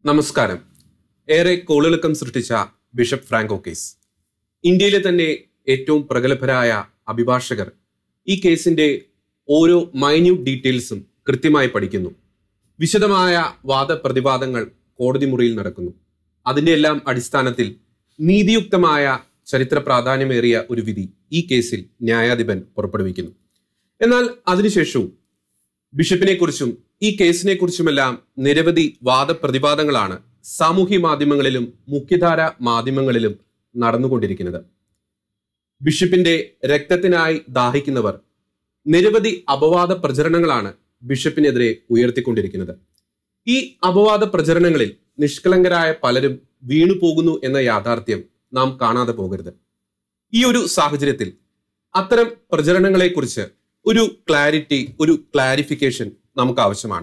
നമസ്കാരം ഏറെ കോളിളക്കം സൃഷ്ടിച്ച ബിഷപ്പ് ഫ്രാങ്കോ കേസ് ഇന്ത്യയിലെ തന്നെ ഏറ്റവും പ്രഗത്ഭരായ അഭിഭാഷകർ ഈ കേസിന്റെ ഓരോ മൈന്യൂട്ട് ഡീറ്റെയിൽസും കൃത്യമായി പഠിക്കുന്നു വിശദമായ വാദപ്രതിവാദങ്ങൾ കോടതി മുറിയിൽ നടക്കുന്നു അതിന്റെ എല്ലാം അടിസ്ഥാനത്തിൽ നീതിയുക്തമായ ചരിത്ര പ്രാധാന്യമേറിയ ഒരു വിധി ഈ കേസിൽ ന്യായാധിപൻ പുറപ്പെടുവിക്കുന്നു എന്നാൽ അതിനുശേഷവും ബിഷപ്പിനെ കുറിച്ചും ഈ കേസിനെ കുറിച്ചുമെല്ലാം നിരവധി വാദപ്രതിവാദങ്ങളാണ് സാമൂഹ്യ മാധ്യമങ്ങളിലും മുഖ്യധാര മാധ്യമങ്ങളിലും നടന്നുകൊണ്ടിരിക്കുന്നത് ബിഷപ്പിന്റെ രക്തത്തിനായി ദാഹിക്കുന്നവർ നിരവധി അപവാദ പ്രചരണങ്ങളാണ് ബിഷപ്പിനെതിരെ ഉയർത്തിക്കൊണ്ടിരിക്കുന്നത് ഈ അപവാദ പ്രചരണങ്ങളിൽ നിഷ്കളങ്കരായ പലരും വീണു പോകുന്നു എന്ന യാഥാർത്ഥ്യം നാം കാണാതെ പോകരുത് ഈ ഒരു സാഹചര്യത്തിൽ അത്തരം പ്രചരണങ്ങളെക്കുറിച്ച് ഒരു ക്ലാരിറ്റി ഒരു ക്ലാരിഫിക്കേഷൻ നമുക്ക് ആവശ്യമാണ്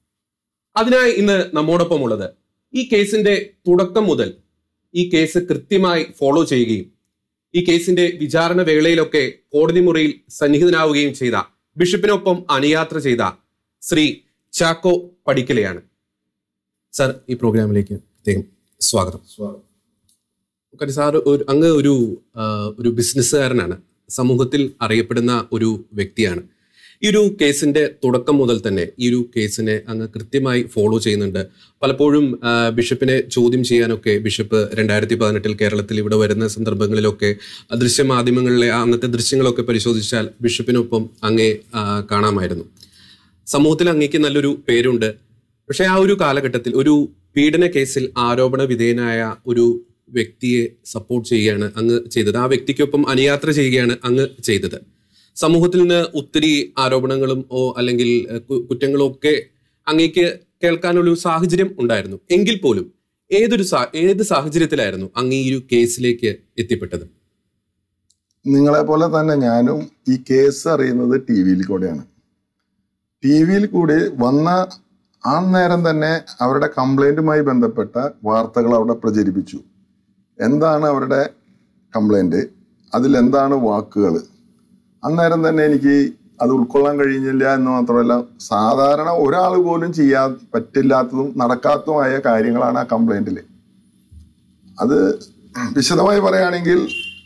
അതിനായി ഇന്ന് നമ്മോടൊപ്പം ഉള്ളത് ഈ കേസിന്റെ തുടക്കം മുതൽ ഈ കേസ് കൃത്യമായി ഫോളോ ചെയ്യുകയും ഈ കേസിന്റെ വിചാരണ വേളയിലൊക്കെ കോടതി മുറിയിൽ സന്നിഹിതനാവുകയും ചെയ്ത ബിഷപ്പിനൊപ്പം അനുയാത്ര ചെയ്ത ശ്രീ ചാക്കോ പടിക്കലെയാണ് സർ ഈ പ്രോഗ്രാമിലേക്ക് പ്രത്യേകം സ്വാഗതം കാര്യം സാർ ഒരു അങ്ങ് ഒരു ആ, ഒരു ബിസിനസ്സുകാരനാണ് സമൂഹത്തിൽ അറിയപ്പെടുന്ന ഒരു വ്യക്തിയാണ് ഈ ഒരു കേസിന്റെ തുടക്കം മുതൽ തന്നെ ഈ ഒരു കേസിനെ അങ്ങ് കൃത്യമായി ഫോളോ ചെയ്യുന്നുണ്ട് പലപ്പോഴും ആ, ബിഷപ്പിനെ ചോദ്യം ചെയ്യാനൊക്കെ ബിഷപ്പ് രണ്ടായിരത്തി പതിനെട്ടിൽ കേരളത്തിൽ ഇവിടെ വരുന്ന സന്ദർഭങ്ങളിലൊക്കെ ദൃശ്യമാധ്യമങ്ങളിലെ ആ അന്നത്തെ ദൃശ്യങ്ങളൊക്കെ പരിശോധിച്ചാൽ ബിഷപ്പിനൊപ്പം അങ്ങേ ആ, കാണാമായിരുന്നു സമൂഹത്തിൽ അങ്ങേക്ക് നല്ലൊരു പേരുണ്ട് പക്ഷെ ആ ഒരു കാലഘട്ടത്തിൽ ഒരു പീഡന കേസിൽ ആരോപണ വിധേയനായ ഒരു വ്യക്തിയെ സപ്പോർട്ട് ചെയ്യുകയാണ് അങ്ങ് ചെയ്തത് ആ വ്യക്തിക്കൊപ്പം അനുയാത്ര ചെയ്യുകയാണ് അങ്ങ് ചെയ്തത് സമൂഹത്തിൽ നിന്ന് ഒത്തിരി ആരോപണങ്ങളും ഓ അല്ലെങ്കിൽ എഹ്, കു- കുറ്റങ്ങളും ഒക്കെ അങ്ങേക്ക് കേൾക്കാനുള്ള ഒരു സാഹചര്യം ഉണ്ടായിരുന്നു എങ്കിൽ പോലും ഏതൊരു സാ ഏത് സാഹചര്യത്തിലായിരുന്നു അങ്ങ് ഈ ഒരു കേസിലേക്ക് എത്തിപ്പെട്ടത് നിങ്ങളെ പോലെ തന്നെ ഞാനും ഈ കേസ് അറിയുന്നത് ടി വിയിൽ കൂടെയാണ് ടി വിയിൽ കൂടി വന്ന ആ നേരം തന്നെ അവരുടെ കംപ്ലൈന്റുമായി ബന്ധപ്പെട്ട വാർത്തകൾ അവിടെ പ്രചരിപ്പിച്ചു എന്താണ് അവരുടെ കംപ്ലൈന്റ് അതിലെന്താണ് വാക്കുകൾ അന്നേരം തന്നെ എനിക്ക് അത് ഉൾക്കൊള്ളാൻ കഴിഞ്ഞില്ല എന്ന് മാത്രമല്ല സാധാരണ ഒരാൾ പോലും ചെയ്യാൻ പറ്റില്ലാത്തതും നടക്കാത്തതുമായ കാര്യങ്ങളാണ് ആ കംപ്ലൈന്റിൽ അത് വിശദമായി പറയുകയാണെങ്കിൽ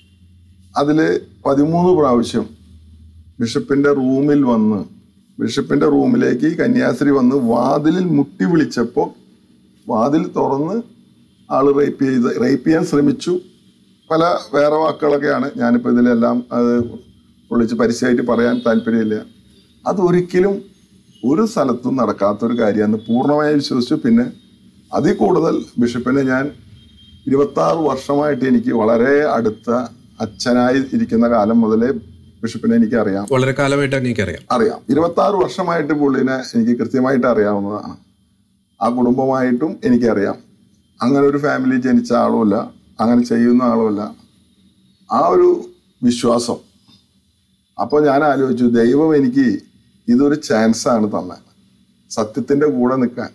അതിൽ പതിമൂന്ന് പ്രാവശ്യം ബിഷപ്പിന്റെ റൂമിൽ വന്ന് ബിഷപ്പിന്റെ റൂമിലേക്ക് കന്യാസ്ത്രീ വന്ന് വാതിലിൽ മുട്ടി വിളിച്ചപ്പോൾ വാതിൽ തുറന്ന് ആള് റേപ്പ് ചെയ്ത് റേപ്പ് ചെയ്യാൻ ശ്രമിച്ചു പല വേറെ വാക്കുകളൊക്കെയാണ് ഞാനിപ്പോൾ ഇതിലെല്ലാം അത് വിളിച്ച് പരസ്യമായിട്ട് പറയാൻ താല്പര്യമില്ല അതൊരിക്കലും ഒരു സ്ഥലത്തും നടക്കാത്തൊരു കാര്യമാണ് പൂർണ്ണമായി വിശ്വസിച്ചു പിന്നെ അതിൽ കൂടുതൽ ബിഷപ്പിനെ ഞാൻ ഇരുപത്താറ് വർഷമായിട്ട് എനിക്ക് വളരെ അടുത്ത അച്ഛനായി ഇരിക്കുന്ന കാലം മുതലേ ബിഷപ്പിനെ എനിക്ക് അറിയാം വളരെ കാലമായിട്ട് അങ്ങേക്ക് അറിയാം അറിയാം ഇരുപത്താറ് വർഷമായിട്ട് പുള്ളിനെ എനിക്ക് കൃത്യമായിട്ട് അറിയാവുന്നതാണ് ആ കുടുംബമായിട്ടും എനിക്കറിയാം അങ്ങനെ ഒരു ഫാമിലി ജനിച്ച ആളുമല്ല അങ്ങനെ ചെയ്യുന്ന ആളുമല്ല ആ ഒരു വിശ്വാസം അപ്പോൾ ഞാൻ ആലോചിച്ചു ദൈവം എനിക്ക് ഇതൊരു ചാൻസാണ് തന്നെ സത്യത്തിൻ്റെ കൂടെ നിൽക്കാൻ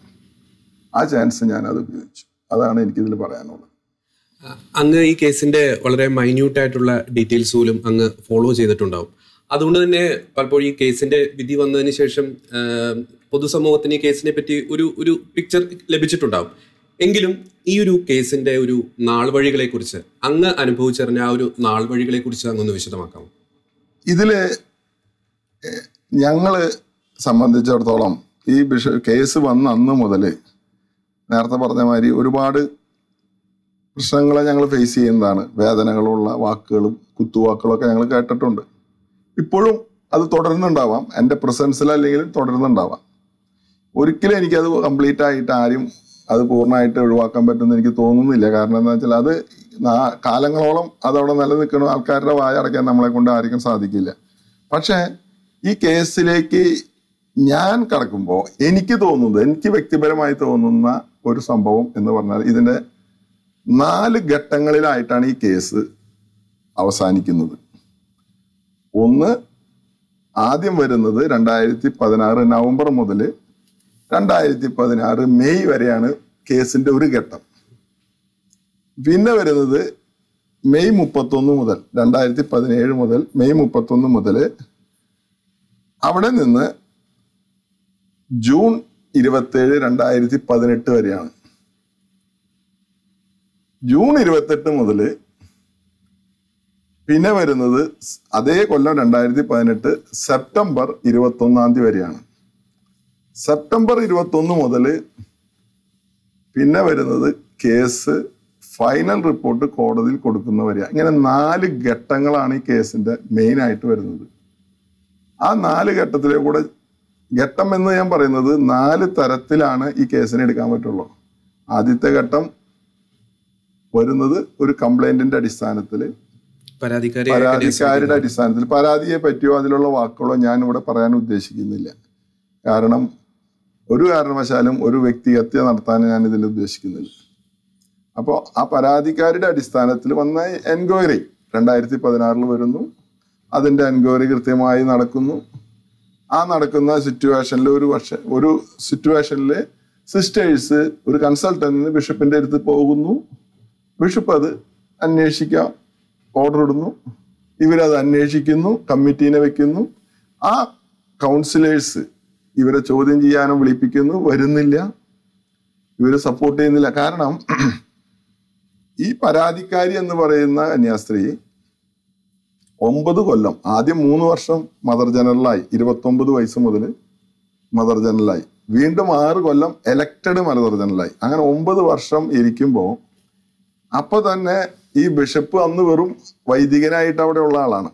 ആ ചാൻസ് ഞാൻ അത് ഉപയോഗിച്ചു അതാണ് എനിക്കിതിൽ പറയാനുള്ളത് അങ്ങ് ഈ കേസിന്റെ വളരെ മൈന്യൂട്ട് ആയിട്ടുള്ള ഡീറ്റെയിൽസ് പോലും അങ്ങ് ഫോളോ ചെയ്തിട്ടുണ്ടാവും അതുകൊണ്ട് തന്നെ പലപ്പോഴും ഈ കേസിന്റെ വിധി വന്നതിന് ശേഷം ആ, പൊതുസമൂഹത്തിന് ഈ കേസിനെ പറ്റി ഒരു ഒരു പിക്ചർ ലഭിച്ചിട്ടുണ്ടാവും എങ്കിലും ഈ ഒരു കേസിന്റെ ഒരു നാൾവഴികളെ കുറിച്ച് അങ്ങ് അനുഭവിച്ചറിഞ്ഞ ആ ഒരു നാൾവഴികളെ കുറിച്ച് അങ്ങൊന്ന് വിശദമാക്കാമോ ഇതില് എഹ്, ഞങ്ങള് സംബന്ധിച്ചിടത്തോളം ഈ ബിഷ കേസ് വന്ന അന്ന് മുതൽ നേരത്തെ പറഞ്ഞ മാതിരി ഒരുപാട് പ്രശ്നങ്ങളെ ഞങ്ങൾ ഫേസ് ചെയ്യുന്നതാണ് വേദനകളുള്ള വാക്കുകളും കുത്തുവാക്കുകളൊക്കെ ഞങ്ങൾ കേട്ടിട്ടുണ്ട് ഇപ്പോഴും അത് തുടരുന്നുണ്ടാവാം എൻ്റെ പ്രസൻസിൽ അല്ലെങ്കിലും തുടരുന്നുണ്ടാവാം ഒരിക്കലും എനിക്കത് കംപ്ലീറ്റ് ആയിട്ട് ആരും അത് പൂർണ്ണമായിട്ട് ഒഴിവാക്കാൻ പറ്റുമെന്ന് എനിക്ക് തോന്നുന്നില്ല കാരണം എന്താ വെച്ചാൽ അത് നാ- കാലങ്ങളോളം അതവിടെ നിലനിൽക്കുന്ന ആൾക്കാരുടെ വായ അടയ്ക്കാൻ നമ്മളെ കൊണ്ട് ആർക്കും സാധിക്കില്ല പക്ഷേ ഈ കേസിലേക്ക് ഞാൻ കടക്കുമ്പോൾ എനിക്ക് തോന്നുന്നത് എനിക്ക് വ്യക്തിപരമായി തോന്നുന്ന ഒരു സംഭവം എന്ന് പറഞ്ഞാൽ ഇതിൻ്റെ നാല് ഘട്ടങ്ങളിലായിട്ടാണ് ഈ കേസ് അവസാനിക്കുന്നത് ഒന്ന് ആദ്യം വരുന്നത് രണ്ടായിരത്തി പതിനാറ് നവംബർ മുതൽ രണ്ടായിരത്തി പതിനാറ് മെയ് വരെയാണ് കേസിന്റെ ഒരു ഘട്ടം പിന്നെ വരുന്നത് മെയ് മുപ്പത്തൊന്ന് മുതൽ രണ്ടായിരത്തി പതിനേഴ് മുതൽ മെയ് മുപ്പത്തൊന്ന് മുതൽ അവിടെ നിന്ന് ജൂൺ ഇരുപത്തേഴ് രണ്ടായിരത്തി പതിനെട്ട് വരെയാണ് ജൂൺ ഇരുപത്തെട്ട് മുതൽ പിന്നെ വരുന്നത് സ് അതേ കൊല്ലം രണ്ടായിരത്തി പതിനെട്ട് സെപ്റ്റംബർ ഇരുപത്തൊന്നാം തീയതി വരെയാണ് സെപ്റ്റംബർ ഇരുപത്തൊന്ന് മുതൽ പിന്നെ വരുന്നത് കേസ് ഫൈനൽ റിപ്പോർട്ട് കോടതിയിൽ കൊടുക്കുന്നവരെയാണ് ഇങ്ങനെ നാല് ഘട്ടങ്ങളാണ് ഈ കേസിന്റെ മെയിൻ ആയിട്ട് വരുന്നത് ആ നാല് ഘട്ടത്തിലെ കൂടെ ഘട്ടം എന്ന് ഞാൻ പറയുന്നത് നാല് തരത്തിലാണ് ഈ കേസിനെ എടുക്കാൻ പറ്റുള്ളൂ ആദ്യത്തെ ഘട്ടം വരുന്നത് ഒരു കംപ്ലൈന്റിന്റെ അടിസ്ഥാനത്തിൽ പരാതിക്കാരെ പരാതിക്കാരുടെ അടിസ്ഥാനത്തിൽ പരാതിയെ പറ്റിയോ അതിലുള്ള വാക്കുകളോ ഞാൻ ഇവിടെ പറയാൻ ഉദ്ദേശിക്കുന്നില്ല കാരണം ഒരു കാരണവശാലും ഒരു വ്യക്തിഹത്യ നടത്താൻ ഞാൻ ഇതിൽ ഉദ്ദേശിക്കുന്നില്ല അപ്പോൾ ആ പരാതിക്കാരുടെ അടിസ്ഥാനത്തിൽ വന്ന എൻക്വയറി രണ്ടായിരത്തി പതിനാറിൽ വരുന്നു അതിന്റെ എൻക്വയറി കൃത്യമായി നടക്കുന്നു ആ നടക്കുന്ന സിറ്റുവേഷനിൽ ഒരു വർഷം ഒരു സിറ്റുവേഷനിൽ സിസ്റ്റേഴ്സ് ഒരു കൺസൾട്ടന്റിന് ബിഷപ്പിന്റെ അടുത്ത് പോകുന്നു ബിഷപ്പ് അത് അന്വേഷിക്കാം ഓർഡർ ഇടുന്നു ഇവരത് അന്വേഷിക്കുന്നു കമ്മിറ്റീനെ വെക്കുന്നു ആ കൗൺസിലേഴ്സ് ഇവരെ ചോദ്യം ചെയ്യാനും വിളിപ്പിക്കുന്നു വരുന്നില്ല ഇവര് സപ്പോർട്ട് ചെയ്യുന്നില്ല കാരണം ഈ പരാതിക്കാരി എന്ന് പറയുന്ന കന്യാസ്ത്രീ ഒമ്പത് കൊല്ലം ആദ്യം മൂന്ന് വർഷം മദർ ജനറലായി ഇരുപത്തൊമ്പത് വയസ്സ് മുതൽ മദർ ജനറലായി വീണ്ടും ആറ് കൊല്ലം എലക്റ്റഡ് മദർ ജനറലായി അങ്ങനെ ഒമ്പത് വർഷം ഇരിക്കുമ്പോൾ അപ്പൊ തന്നെ ഈ ബിഷപ്പ് അന്ന് വെറും വൈദികനായിട്ട് അവിടെ ഉള്ള ആളാണ്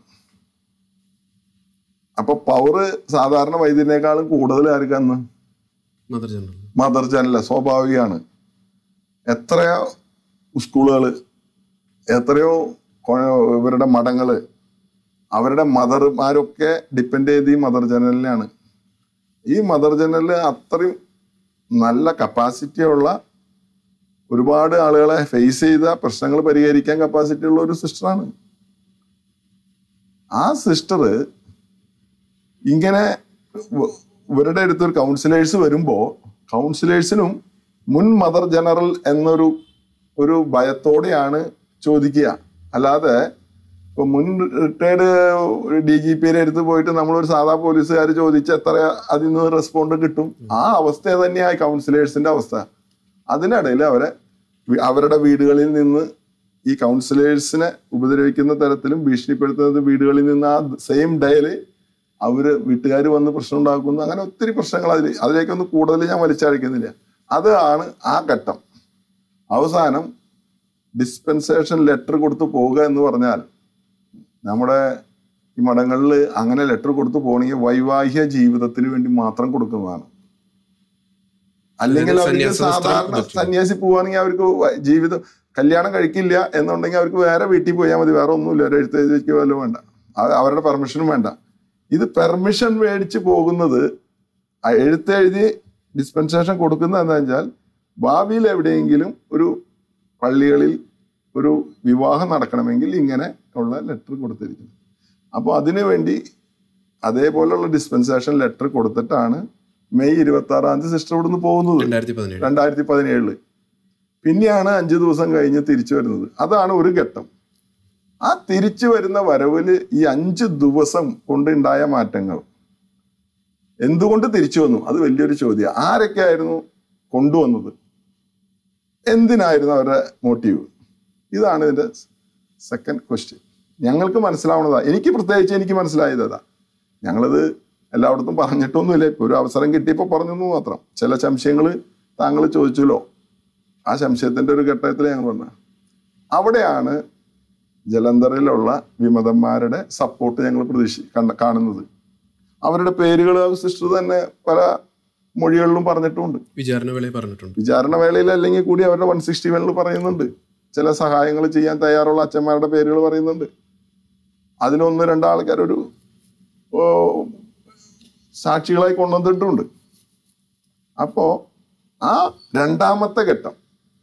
അപ്പൊ പവറ് സാധാരണ വൈദ്യനേക്കാളും കൂടുതൽ ആർക്കന്ന് മദർ ജനറൽ മദർ ജനറൽ സ്വാഭാവികമാണ് എത്രയോ സ്കൂളുകൾ എത്രയോ കൊ- ഇവരുടെ മഠങ്ങള് അവരുടെ മദർമാരൊക്കെ ഡിപ്പെൻഡ് ചെയ്ത് ഈ മദർ ജനറലിനാണ് ഈ മദർ ജനറൽ അത്രയും നല്ല കപ്പാസിറ്റി ഉള്ള ഒരുപാട് ആളുകളെ ഫേസ് ചെയ്ത പ്രശ്നങ്ങൾ പരിഹരിക്കാൻ കപ്പാസിറ്റി ഉള്ള ഒരു സിസ്റ്ററാണ് ആ സിസ്റ്റർ ഇങ്ങനെ വ- ഇവരുടെ അടുത്ത് ഒരു കൗൺസിലേഴ്സ് വരുമ്പോ കൗൺസിലേഴ്സിനും മുൻ മദർ ജനറൽ എന്നൊരു ഒരു ഭയത്തോടെയാണ് ചോദിക്കുക അല്ലാതെ ഇപ്പൊ മുൻ റിട്ടയർഡ് ഡി ജി പിയുടെ അടുത്ത് പോയിട്ട് നമ്മളൊരു സാധാ പോലീസുകാർ ചോദിച്ച എത്ര അതിൽ നിന്ന് റെസ്പോണ്ട് കിട്ടും ആ അവസ്ഥ തന്നെയായി കൗൺസിലേഴ്സിന്റെ അവസ്ഥ അതിനിടയിൽ അവരെ വി- അവരുടെ വീടുകളിൽ നിന്ന് ഈ കൗൺസിലേഴ്സിനെ ഉപദ്രവിക്കുന്ന തരത്തിലും ഭീഷണിപ്പെടുത്തുന്നത് വീടുകളിൽ നിന്ന് ആ സെയിം ഡേയില് അവര് വീട്ടുകാർ വന്ന് പ്രശ്നം ഉണ്ടാക്കുന്നു അങ്ങനെ ഒത്തിരി പ്രശ്നങ്ങൾ അതിൽ അതിലേക്കൊന്നും കൂടുതൽ ഞാൻ വലിച്ചഴിക്കുന്നില്ല അതാണ് ആ ഘട്ടം അവസാനം ഡിസ്പെൻസേഷൻ ലെറ്റർ കൊടുത്ത് പോവുക എന്ന് പറഞ്ഞാൽ നമ്മുടെ ഈ മഠങ്ങളിൽ അങ്ങനെ ലെറ്റർ കൊടുത്ത് പോകണമെങ്കിൽ വൈവാഹിക ജീവിതത്തിന് വേണ്ടി മാത്രം കൊടുക്കുന്നതാണ് അല്ലെങ്കിൽ അവർക്ക് സന്യാസ നിഷ്ഠ സാധാരണ പറ്റില്ല. സന്യാസി പോവാണെങ്കിൽ അവർക്ക് വ- ജീവിതം കല്യാണം കഴിക്കില്ല എന്നുണ്ടെങ്കിൽ അവർക്ക് വേറെ വീട്ടിൽ പോയാൽ മതി വേറെ ഒന്നുമില്ല ഒരു എഴുത്തേക്ക് വല്ലതും വേണ്ട അത് അവരുടെ പെർമിഷനും വേണ്ട ഇത് പെർമിഷൻ മേടിച്ച് പോകുന്നത് ആ എഴുത്തെഴുതി ഡിസ്പെൻസേഷൻ കൊടുക്കുന്നത് എന്താ വെച്ചാൽ ഭാവിയിൽ എവിടെയെങ്കിലും ഒരു പള്ളികളിൽ ഒരു വിവാഹം നടക്കണമെങ്കിൽ ഇങ്ങനെ ഉള്ള ലെറ്റർ കൊടുത്തിരിക്കുന്നു അപ്പോൾ അതിനു വേണ്ടി അതേപോലുള്ള ഡിസ്പെൻസേഷൻ ലെറ്റർ കൊടുത്തിട്ടാണ് മെയ് ഇരുപത്തി ആറാം തീയതി സിസ്റ്റർ ഇവിടുന്ന് പോകുന്നത് രണ്ടായിരത്തി പതിനേഴ് രണ്ടായിരത്തി പതിനേഴില് പിന്നെയാണ് അഞ്ചു ദിവസം കഴിഞ്ഞ് തിരിച്ചു വരുന്നത് അതാണ് ഒരു ഘട്ടം ആ തിരിച്ചു വരുന്ന വരവില് ഈ അഞ്ച് ദിവസം കൊണ്ടുണ്ടായ മാറ്റങ്ങൾ എന്തുകൊണ്ട് തിരിച്ചു വന്നു അത് വലിയൊരു ചോദ്യം ആരൊക്കെ ആയിരുന്നു കൊണ്ടുവന്നത് എന്തിനായിരുന്നു അവരുടെ മോട്ടീവ് ഇതാണ് ഇതിന്റെ സെക്കൻഡ് ക്വസ്റ്റ്യൻ ഞങ്ങൾക്ക് മനസ്സിലാവുന്നതാ എനിക്ക് പ്രത്യേകിച്ച് എനിക്ക് മനസ്സിലായത് അതാ ഞങ്ങളിത് എല്ലായിടത്തും പറഞ്ഞിട്ടൊന്നുമില്ല ഇപ്പൊ ഒരു അവസരം കിട്ടിയപ്പോൾ പറഞ്ഞെന്ന് മാത്രം ചില സംശയങ്ങൾ താങ്കൾ ചോദിച്ചല്ലോ ആ സംശയത്തിന്റെ ഒരു ഘട്ടത്തിൽ ഞങ്ങൾ പറഞ്ഞു അവിടെയാണ് ജലന്ധറിലുള്ള വിമതന്മാരുടെ സപ്പോർട്ട് ഞങ്ങൾ പ്രതീക്ഷ കണ്ട കാണുന്നത് അവരുടെ പേരുകൾ സിസ്റ്റർ തന്നെ പല മൊഴികളിലും പറഞ്ഞിട്ടുമുണ്ട് വിചാരണ വേളയിൽ പറഞ്ഞിട്ടുണ്ട് വിചാരണ വേളയിൽ അല്ലെങ്കിൽ കൂടി അവരുടെ വൺ സിക്സ്റ്റി വണ്ണിൽ പറയുന്നുണ്ട് ചില സഹായങ്ങൾ ചെയ്യാൻ തയ്യാറുള്ള അച്ഛന്മാരുടെ പേരുകൾ പറയുന്നുണ്ട് അതിലൊന്ന് രണ്ടാൾക്കാർ ഒരു ഓ, സാക്ഷികളായി കൊണ്ടുവന്നിട്ടുണ്ട് അപ്പോ ആ രണ്ടാമത്തെ ഘട്ടം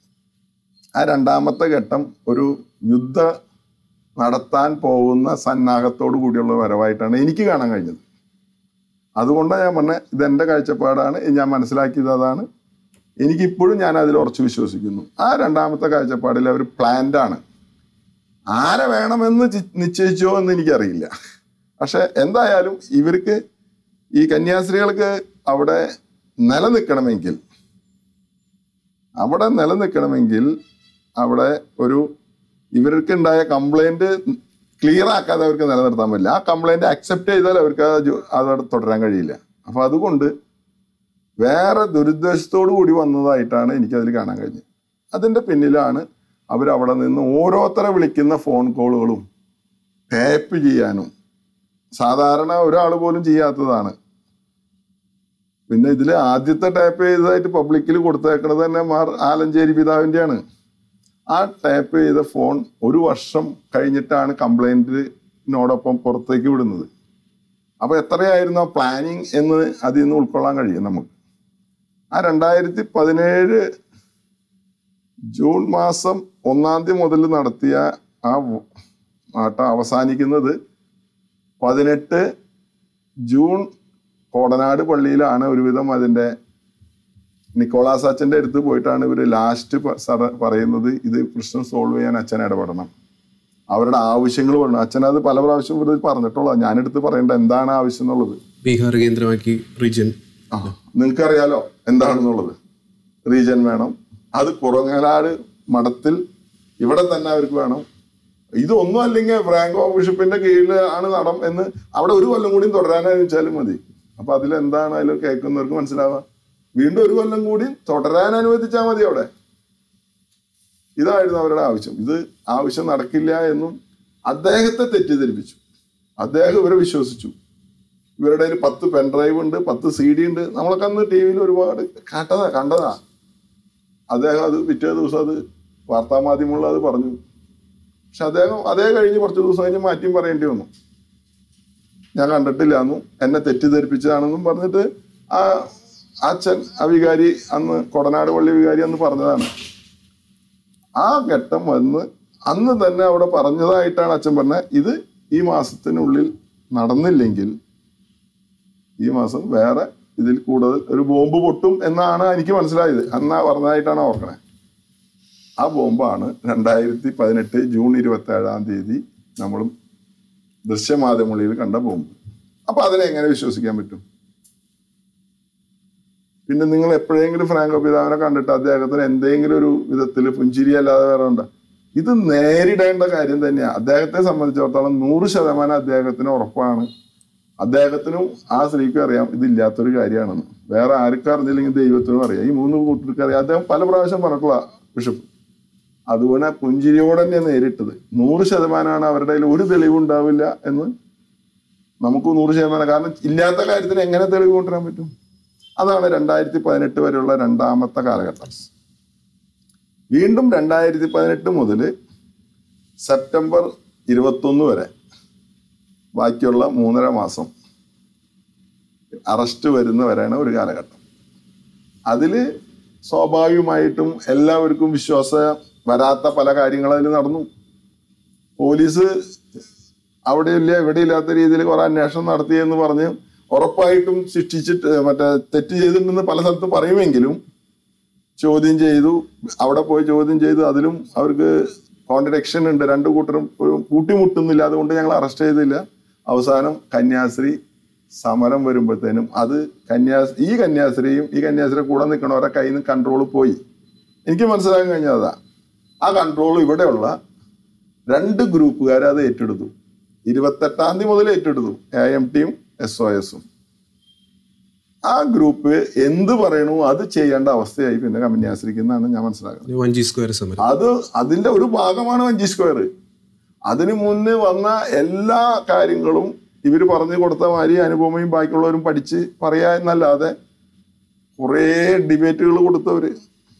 ആ രണ്ടാമത്തെ ഘട്ടം ഒരു യുദ്ധ നടത്താൻ പോകുന്ന സന്നാഹത്തോടു കൂടിയുള്ള വരവായിട്ടാണ് എനിക്ക് കാണാൻ കഴിഞ്ഞത് അതുകൊണ്ടാണ് ഞാൻ പറഞ്ഞത് ഇതെന്റെ കാഴ്ചപ്പാടാണ് ഞാൻ മനസ്സിലാക്കിയത് അതാണ് എനിക്കിപ്പോഴും ഞാൻ അതിൽ ഉറച്ചു വിശ്വസിക്കുന്നു ആ രണ്ടാമത്തെ കാഴ്ചപ്പാടിൽ അവർ പ്ലാൻഡ് ആണ് ആരെ വേണമെന്ന് ചി- നിശ്ചയിച്ചോ എന്ന് എനിക്കറിയില്ല പക്ഷെ എന്തായാലും ഇവർക്ക് ഈ കന്യാസ്ത്രീകൾക്ക് അവിടെ നിലനിൽക്കണമെങ്കിൽ അവിടെ നിലനിൽക്കണമെങ്കിൽ അവിടെ ഒരു ഇവർക്ക് ഉണ്ടായ കംപ്ലൈന്റ് ക്ലിയർ ആക്കാതെ അവർക്ക് നിലനിർത്താൻ പറ്റില്ല ആ കംപ്ലൈന്റ് അക്സെപ്റ്റ് ചെയ്താൽ അവർക്ക് അത് ജോ- അതവിടെ തുടരാൻ കഴിയില്ല അപ്പൊ അതുകൊണ്ട് വേറെ ദുരുദ്ദേശത്തോടു കൂടി വന്നതായിട്ടാണ് എനിക്കതിൽ കാണാൻ കഴിഞ്ഞത് അതിന്റെ പിന്നിലാണ് അവർ അവിടെ നിന്ന് ഓരോരുത്തരെ വിളിക്കുന്ന ഫോൺ കോളുകളും ടേപ്പ് ചെയ്യാനും സാധാരണ ഒരാൾ പോലും ചെയ്യാത്തതാണ് പിന്നെ ഇതിൽ ആദ്യത്തെ ടാപ്പ് ചെയ്തതായിട്ട് പബ്ലിക്കിൽ കൊടുത്തേക്കണത് തന്നെ മാർ ആലഞ്ചേരി പിതാവിൻ്റെയാണ് ആ ടാപ്പ് ചെയ്ത ഫോൺ ഒരു വർഷം കഴിഞ്ഞിട്ടാണ് കംപ്ലൈന്റിനോടൊപ്പം പുറത്തേക്ക് വിടുന്നത് അപ്പൊ എത്രയായിരുന്നു ആ പ്ലാനിങ് എന്ന് അതിൽ നിന്ന് ഉൾക്കൊള്ളാൻ കഴിയും നമുക്ക് ആ രണ്ടായിരത്തി പതിനേഴ് ജൂൺ മാസം ഒന്നാം തീയതി മുതൽ നടത്തിയ ആ വ- ആട്ടം അവസാനിക്കുന്നത് പതിനെട്ട് ജൂൺ കോടനാട് പള്ളിയിലാണ് ഒരുവിധം അതിന്റെ നിക്കോളാസ് അച്ഛന്റെ അടുത്ത് പോയിട്ടാണ് ഇവര് ലാസ്റ്റ് പറയുന്നത് ഇത് പ്രശ്നം സോൾവ് ചെയ്യാൻ അച്ഛൻ ഇടപെടണം അവരുടെ ആവശ്യങ്ങൾ പറഞ്ഞു അച്ഛൻ അത് പല പ്രാവശ്യം ഇവർ പറഞ്ഞിട്ടുള്ള ഞാനെടുത്ത് പറയേണ്ട എന്താണ് ആവശ്യം എന്നുള്ളത് ബീഹാർ കേന്ദ്രമാക്കി റീജിയൻ ആ നിങ്ങൾക്കറിയാലോ എന്താണെന്നുള്ളത് റീജൻ വേണം അത് കുറങ്ങനാട് മഠത്തിൽ ഇവിടെ തന്നെ അവർക്ക് വേണം ഇതൊന്നും അല്ലെങ്കിൽ ഫ്രാങ്കോ ബിഷപ്പിന്റെ കീഴിൽ ആണ് നടം എന്ന് അവിടെ ഒരു കൊല്ലം കൂടി തുടരാനായി വെച്ചാലും മതി അപ്പൊ അതിൽ എന്താണ് അതിൽ കേൾക്കുന്നവർക്ക് മനസ്സിലാവുക വീണ്ടും ഒരു കൊല്ലം കൂടി തുടരാൻ അനുവദിച്ചാൽ മതി അവിടെ ഇതായിരുന്നു അവരുടെ ആവശ്യം ഇത് ആവശ്യം നടക്കില്ല എന്നും അദ്ദേഹത്തെ തെറ്റിദ്ധരിപ്പിച്ചു അദ്ദേഹം ഇവരെ വിശ്വസിച്ചു ഇവരുടെ കയ്യിൽ പത്ത് പെൻഡ്രൈവ് ഉണ്ട് പത്ത് സി ഡി ഉണ്ട് നമ്മളൊക്കെ അന്ന് ടി വിയിൽ ഒരുപാട് കേട്ടതാ കണ്ടതാ അദ്ദേഹം അത് പിറ്റേ ദിവസം അത് വാർത്താമാധ്യമങ്ങളിൽ അത് പറഞ്ഞു പക്ഷെ അദ്ദേഹം അതേ കഴിഞ്ഞ് കുറച്ച് ദിവസം കഴിഞ്ഞ് മാറ്റിയും പറയേണ്ടി വന്നു ഞാൻ കണ്ടിട്ടില്ല എന്നും എന്നെ തെറ്റിദ്ധരിപ്പിച്ചതാണെന്നും പറഞ്ഞിട്ട് ആ അച്ഛൻ ആ വികാരി അന്ന് കൊടനാട് പള്ളി വികാരി അന്ന് പറഞ്ഞതാണ് ആ ഘട്ടം വന്ന് അന്ന് തന്നെ അവിടെ പറഞ്ഞതായിട്ടാണ് അച്ഛൻ പറഞ്ഞത് ഇത് ഈ മാസത്തിനുള്ളിൽ നടന്നില്ലെങ്കിൽ ഈ മാസം വേറെ ഇതിൽ കൂടുതൽ ഒരു ബോംബ് പൊട്ടും എന്നാണ് എനിക്ക് മനസ്സിലായത് അന്ന് പറഞ്ഞതായിട്ടാണ് ഓർക്കണേ ആ ബോംബാണ് രണ്ടായിരത്തി പതിനെട്ട് ജൂൺ ഇരുപത്തി ഏഴാം തീയതി നമ്മൾ ദൃശ്യമാധ്യമങ്ങളിൽ കണ്ട ബോംബ് അപ്പൊ അതിനെ എങ്ങനെ വിശ്വസിക്കാൻ പറ്റും പിന്നെ നിങ്ങൾ എപ്പോഴെങ്കിലും ഫ്രാങ്കോ പിതാവിനെ കണ്ടിട്ട് അദ്ദേഹത്തിന് എന്തെങ്കിലും ഒരു വിധത്തിൽ പുഞ്ചിരി അല്ലാതെ വേറെ ഉണ്ടോ ഇത് നേരിടേണ്ട കാര്യം തന്നെയാണ് അദ്ദേഹത്തെ സംബന്ധിച്ചിടത്തോളം നൂറ് ശതമാനം അദ്ദേഹത്തിന് ഉറപ്പാണ് അദ്ദേഹത്തിനും ആ സ്ത്രീക്കും അറിയാം ഇതില്ലാത്തൊരു കാര്യമാണെന്ന് വേറെ ആർക്കും അറിഞ്ഞില്ലെങ്കിൽ ദൈവത്തിനും അറിയാം ഈ മൂന്ന് കൂട്ടർക്ക് അറിയാം അദ്ദേഹം പല പ്രാവശ്യം പറഞ്ഞിട്ടുള്ള ബിഷപ്പ് അതുകൊണ്ട് ആ പുഞ്ചിരിയോടെ തന്നെ നേരിട്ടത് നൂറ് ശതമാനമാണ് അവരുടെ കയ്യിൽ ഒരു തെളിവ് ഉണ്ടാവില്ല എന്ന് നമുക്ക് നൂറ് ശതമാനം കാരണം ഇല്ലാത്ത കാര്യത്തിന് എങ്ങനെ തെളിവ് കൊണ്ടുവരാൻ പറ്റും അതാണ് രണ്ടായിരത്തി പതിനെട്ട് വരെയുള്ള രണ്ടാമത്തെ കാലഘട്ടം വീണ്ടും രണ്ടായിരത്തി പതിനെട്ട് മുതൽ സെപ്റ്റംബർ ഇരുപത്തൊന്ന് വരെ ബാക്കിയുള്ള മൂന്നര മാസം അറസ്റ്റ് വരുന്ന വരെയാണ് ഒരു കാലഘട്ടം അതിൽ സ്വാഭാവികമായിട്ടും എല്ലാവർക്കും വിശ്വാസം വരാത്ത പല കാര്യങ്ങളും അതിൽ നടന്നു പോലീസ് അവിടെ ഇല്ല ഇവിടെ ഇല്ലാത്ത രീതിയിൽ കുറെ അന്വേഷണം നടത്തിയെന്ന് പറഞ്ഞ് ഉറപ്പായിട്ടും ശിക്ഷിച്ചിട്ട് മറ്റേ തെറ്റ് ചെയ്തിട്ടുണ്ടെന്ന് പല സ്ഥലത്തും പറയുമെങ്കിലും ചോദ്യം ചെയ്തു അവിടെ പോയി ചോദ്യം ചെയ്തു അതിലും അവർക്ക് കോൺട്രഡിക്ഷൻ ഉണ്ട് രണ്ടു കൂട്ടരും ഒരു കൂട്ടിമുട്ടുന്നില്ല അതുകൊണ്ട് ഞങ്ങൾ അറസ്റ്റ് ചെയ്തില്ല അവസാനം കന്യാസ്ത്രീ സമരം വരുമ്പോഴത്തേനും അത് കന്യാസ് ഈ കന്യാസ്ത്രീയും ഈ കന്യാസ്ത്രീ കൂടെ നിൽക്കണവരെ കയ്യിൽ നിന്ന് കൺട്രോൾ പോയി എനിക്ക് മനസ്സിലാക്കാൻ കഴിഞ്ഞതാ ആ കൺട്രോൾ ഇവിടെയുള്ള രണ്ട് ഗ്രൂപ്പുകാർ അത് ഏറ്റെടുത്തു ഇരുപത്തെട്ടാം തീയതി മുതൽ ഏറ്റെടുത്തു എ എം ടിയും എസ് ഒ എസും ആ ഗ്രൂപ്പ് എന്ത് പറയണു അത് ചെയ്യേണ്ട അവസ്ഥയായി പിന്നെ കന്യാസ്ത്രീക്കുന്നാണ് ഞാൻ മനസ്സിലാക്കുന്നത് വഞ്ചി സ്ക്വയർ സമരം അത് അതിന്റെ ഒരു ഭാഗമാണ് വഞ്ചി സ്ക്വയർ അതിനു മുന്നേ വന്ന എല്ലാ കാര്യങ്ങളും ഇവർ പറഞ്ഞു കൊടുത്ത മാതിരി അനുപമയും ബാക്കിയുള്ളവരും പഠിച്ച് പറയാ എന്നല്ലാതെ കുറേ ഡിബേറ്റുകൾ കൊടുത്തവര്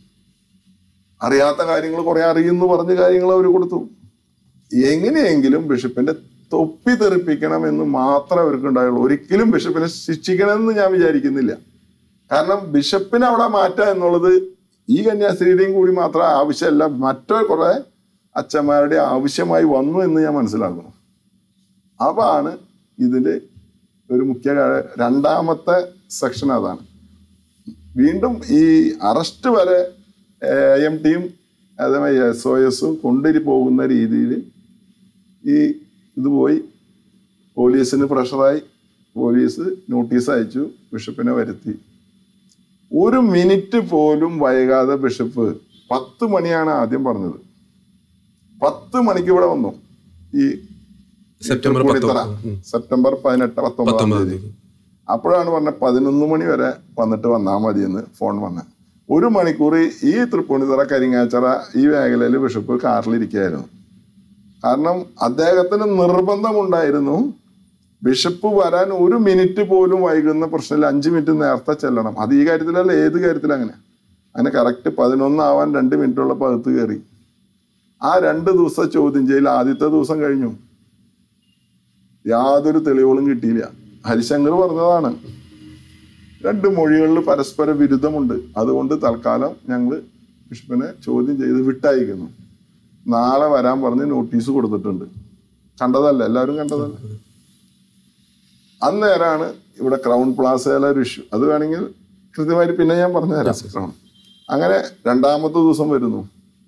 അറിയാത്ത കാര്യങ്ങൾ കുറെ അറിയുന്നു പറഞ്ഞ കാര്യങ്ങൾ അവർ കൊടുത്തു എങ്ങനെയെങ്കിലും ബിഷപ്പിന്റെ തൊപ്പി തെറിപ്പിക്കണം എന്ന് മാത്രമേ അവർക്ക് ഉണ്ടായുള്ളൂ ഒരിക്കലും ബിഷപ്പിനെ ശിക്ഷിക്കണമെന്ന് ഞാൻ വിചാരിക്കുന്നില്ല കാരണം ബിഷപ്പിനെ അവിടെ മാറ്റുക എന്നുള്ളത് ഈ കന്യാസ്ത്രീയുടെയും കൂടി മാത്രം ആവശ്യമല്ല മറ്റോ കുറെ അച്ഛന്മാരുടെ ആവശ്യമായി വന്നു എന്ന് ഞാൻ മനസ്സിലാക്കുന്നു അതാണ് ഇതിന്റെ ഒരു മുഖ്യ കാ- രണ്ടാമത്തെ സെക്ഷൻ അതാണ് വീണ്ടും ഈ അറസ്റ്റ് വരെ എം ടിയും അതേമാതിരി എസ് ഒ എസും കൊണ്ടുപോയി പോകുന്ന രീതിയിൽ ഈ ഇത് പോയി പോലീസിന് പ്രഷറായി പോലീസ് നോട്ടീസ് അയച്ചു ബിഷപ്പിനെ വരുത്തി ഒരു മിനിറ്റ് പോലും വൈകാതെ ബിഷപ്പ് പത്ത് മണിയാണ് ആദ്യം പറഞ്ഞത് പത്ത് മണിക്ക് ഇവിടെ വന്നു ഈ സെപ്റ്റംബർ തൃപ്പൂണിത്തറ പത്തൊമ്പത് ഉം. സെപ്റ്റംബർ പതിനെട്ട് പത്തൊമ്പതാം പത്തൊമ്പതാം തീയതി തീയതി അപ്പോഴാണ് പറഞ്ഞത് പതിനൊന്ന് മണി വരെ വന്നിട്ട് വന്നാൽ മതിയെന്ന് ഫോൺ വന്നത് ഒരു മണിക്കൂർ ഈ തൃപ്പൂണിത്തറ കരിങ്ങാച്ചറ ഈ മേഖലയിൽ ബിഷപ്പ് കാറിലിരിക്കുകയായിരുന്നു കാരണം അദ്ദേഹത്തിന് നിർബന്ധമുണ്ടായിരുന്നു ബിഷപ്പ് വരാൻ ഒരു മിനിറ്റ് പോലും വൈകുന്ന പ്രശ്നമില്ല അഞ്ച് മിനിറ്റ് നേരത്തെ ചെല്ലണം അത് ഈ കാര്യത്തിലല്ല ഏത് കാര്യത്തിലും അങ്ങനെ അങ്ങനെ കറക്റ്റ് പതിനൊന്നാവാൻ രണ്ട് മിനിറ്റുള്ള പകുത്ത് കയറി ആ രണ്ട് ദിവസം ചോദ്യം ചെയ്യൽ ആദ്യത്തെ ദിവസം കഴിഞ്ഞു യാതൊരു തെളിവുകളും കിട്ടിയില്ല ഹരിശങ്കർ പറഞ്ഞതാണ് രണ്ട് മൊഴികളിൽ പരസ്പര വിരുദ്ധമുണ്ട് അതുകൊണ്ട് തൽക്കാലം ഞങ്ങൾ ബിഷപ്പിനെ ചോദ്യം ചെയ്ത് വിട്ടയക്കുന്നു നാളെ വരാൻ പറഞ്ഞ് നോട്ടീസ് കൊടുത്തിട്ടുണ്ട് കണ്ടതല്ല എല്ലാവരും കണ്ടതല്ല അന്നേരമാണ് ഇവിടെ ക്രൗൺ പ്ലാസയിലെ ഒരു ഇഷ്യൂ അത് വേണമെങ്കിൽ കൃത്യമായിട്ട് പിന്നെ ഞാൻ പറഞ്ഞുതരാം ക്രൗൺ അങ്ങനെ രണ്ടാമത്തെ ദിവസം വരുന്നു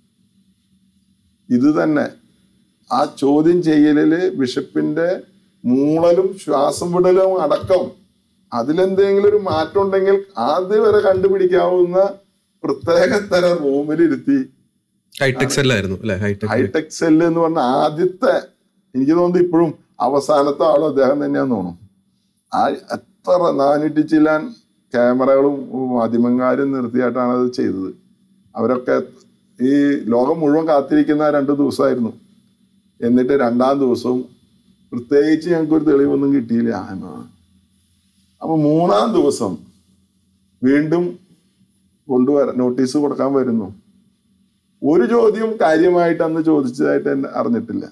ഇത് തന്നെ ആ ചോദ്യം ചെയ്യലില് ബിഷപ്പിന്റെ മൂളലും ശ്വാസം വിടലും അടക്കം അതിലെന്തെങ്കിലും ഒരു മാറ്റം ഉണ്ടെങ്കിൽ ആദ്യം വരെ കണ്ടുപിടിക്കാവുന്ന പ്രത്യേക തരം റൂമിലിരുത്തി ഹൈടെക് സെല്ലായിരുന്നു അല്ലെ ഹൈടെക് ഹൈടെക് സെല്ല് എന്ന് പറഞ്ഞ ആദ്യത്തെ എനിക്ക് തോന്നുന്നു ഇപ്പോഴും അവസാനത്തെ ആളും അദ്ദേഹം തന്നെയാന്ന് തോന്നുന്നു ആ എത്ര നാനൂറ്റി ചില്ലാൻ ക്യാമറകളും മാധ്യമക്കാരും നിർത്തിയായിട്ടാണ് അത് ചെയ്തത് അവരൊക്കെ ഈ ലോകം മുഴുവൻ കാത്തിരിക്കുന്ന ആ രണ്ട് ദിവസമായിരുന്നു എന്നിട്ട് രണ്ടാം ദിവസവും പ്രത്യേകിച്ച് ഞങ്ങൾക്ക് ഒരു തെളിവൊന്നും കിട്ടിയില്ല എന്നതാണ് അപ്പൊ മൂന്നാം ദിവസം വീണ്ടും കൊണ്ടുവരാൻ നോട്ടീസ് കൊടുക്കാൻ വരുന്നു ഒരു ചോദ്യം കാര്യമായിട്ട് അന്ന് ചോദിച്ചതായിട്ട് എന്നെ അറിഞ്ഞിട്ടില്ല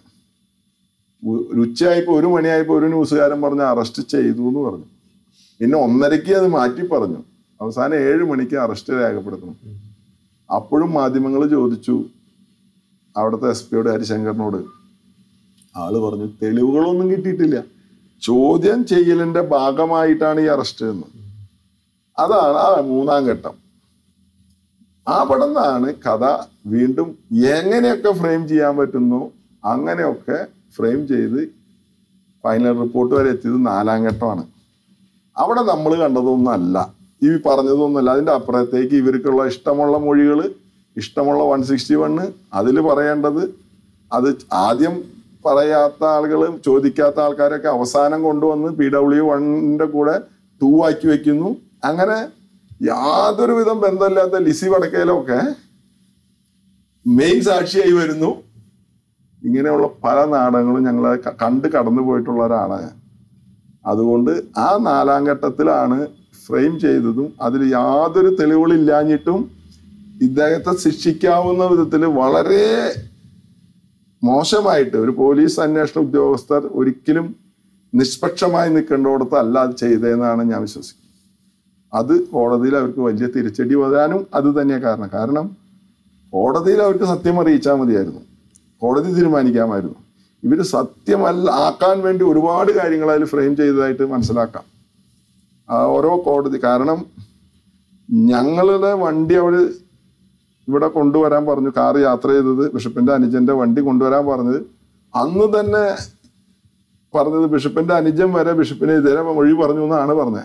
ഉ- ഒരു ഉച്ചയായപ്പോ ഒരു മണിയായപ്പോ ഒരു ന്യൂസുകാരൻ പറഞ്ഞു അറസ്റ്റ് ചെയ്തു എന്ന് പറഞ്ഞു പിന്നെ ഒന്നരയ്ക്ക് അത് മാറ്റി പറഞ്ഞു അവസാനം ഏഴ് മണിക്ക് അറസ്റ്റ് രേഖപ്പെടുത്തണം അപ്പോഴും മാധ്യമങ്ങൾ ചോദിച്ചു അവിടുത്തെ എസ് പിയോട് ഹരിശങ്കറിനോട് ആള് പറഞ്ഞു തെളിവുകളൊന്നും കിട്ടിയിട്ടില്ല ചോദ്യം ചെയ്യലിന്റെ ഭാഗമായിട്ടാണ് ഈ അറസ്റ്റ് എന്ന് അതാണ് ആ മൂന്നാം ഘട്ടം ആ പടന്നാണ് കഥ വീണ്ടും എങ്ങനെയൊക്കെ ഫ്രെയിം ചെയ്യാൻ പറ്റുന്നു അങ്ങനെയൊക്കെ ഫ്രെയിം ചെയ്ത് ഫൈനൽ റിപ്പോർട്ട് വരെ എത്തിയത് നാലാം ഘട്ടമാണ് അവിടെ നമ്മൾ കണ്ടതൊന്നല്ല ഈ പറഞ്ഞതൊന്നുമല്ല അതിന്റെ അപ്പുറത്തേക്ക് ഇവർക്കുള്ള ഇഷ്ടമുള്ള മൊഴികൾ ഇഷ്ടമുള്ള വൺ സിക്സ്റ്റി വണ്ണ് അതിൽ പറയേണ്ടത് അത് ആദ്യം പറയാത്ത ആളുകൾ ചോദിക്കാത്ത ആൾക്കാരൊക്കെ അവസാനം കൊണ്ടുവന്ന് പി ഡബ്ല്യു വണ്ണിന്റെ കൂടെ ടൂ ആക്കി വെക്കുന്നു അങ്ങനെ യാതൊരു വിധം ബന്ധമില്ലാത്ത ലിസി വടക്കേലൊക്കെ മെയിൻ സാക്ഷിയായി വരുന്നു ഇങ്ങനെയുള്ള പല നാടകങ്ങളും ഞങ്ങൾ കണ്ട് കടന്നു പോയിട്ടുള്ള ഒരാളാണ് ഞാൻ അതുകൊണ്ട് ആ നാലാം ഘട്ടത്തിലാണ് ഫ്രെയിം ചെയ്തതും അതിൽ യാതൊരു തെളിവുകളില്ലാഞ്ഞിട്ടും ഇദ്ദേഹത്തെ ശിക്ഷിക്കാവുന്ന വിധത്തിൽ വളരെ മോശമായിട്ട് ഒരു പോലീസ് അന്വേഷണ ഉദ്യോഗസ്ഥർ ഒരിക്കലും നിഷ്പക്ഷമായി നിൽക്കേണ്ടോടത്ത് അല്ല അത് ചെയ്തതെന്നാണ് ഞാൻ വിശ്വസിക്കുന്നത് അത് കോടതിയിൽ അവർക്ക് വലിയ തിരിച്ചടി വരാനും അത് തന്നെയാണ് കാരണം കാരണം കോടതിയിൽ അവർക്ക് സത്യം അറിയിച്ചാൽ മതിയായിരുന്നു കോടതി തീരുമാനിക്കാമായിരുന്നു ഇവർ സത്യമല്ല ആക്കാൻ വേണ്ടി ഒരുപാട് കാര്യങ്ങൾ അതിൽ ഫ്രെയിം ചെയ്തതായിട്ട് മനസ്സിലാക്കാം ആ ഓരോ കോടതി കാരണം ഞങ്ങളുടെ വണ്ടി അവിടെ ഇവിടെ കൊണ്ടുവരാൻ പറഞ്ഞു കാർ യാത്ര ചെയ്തത് ബിഷപ്പിന്റെ അനുജന്റെ വണ്ടി കൊണ്ടുവരാൻ പറഞ്ഞത് അന്ന് തന്നെ പറഞ്ഞത് ബിഷപ്പിന്റെ അനുജൻ വരെ ബിഷപ്പിനെതിരെ മൊഴി പറഞ്ഞു എന്നാണ് പറഞ്ഞത്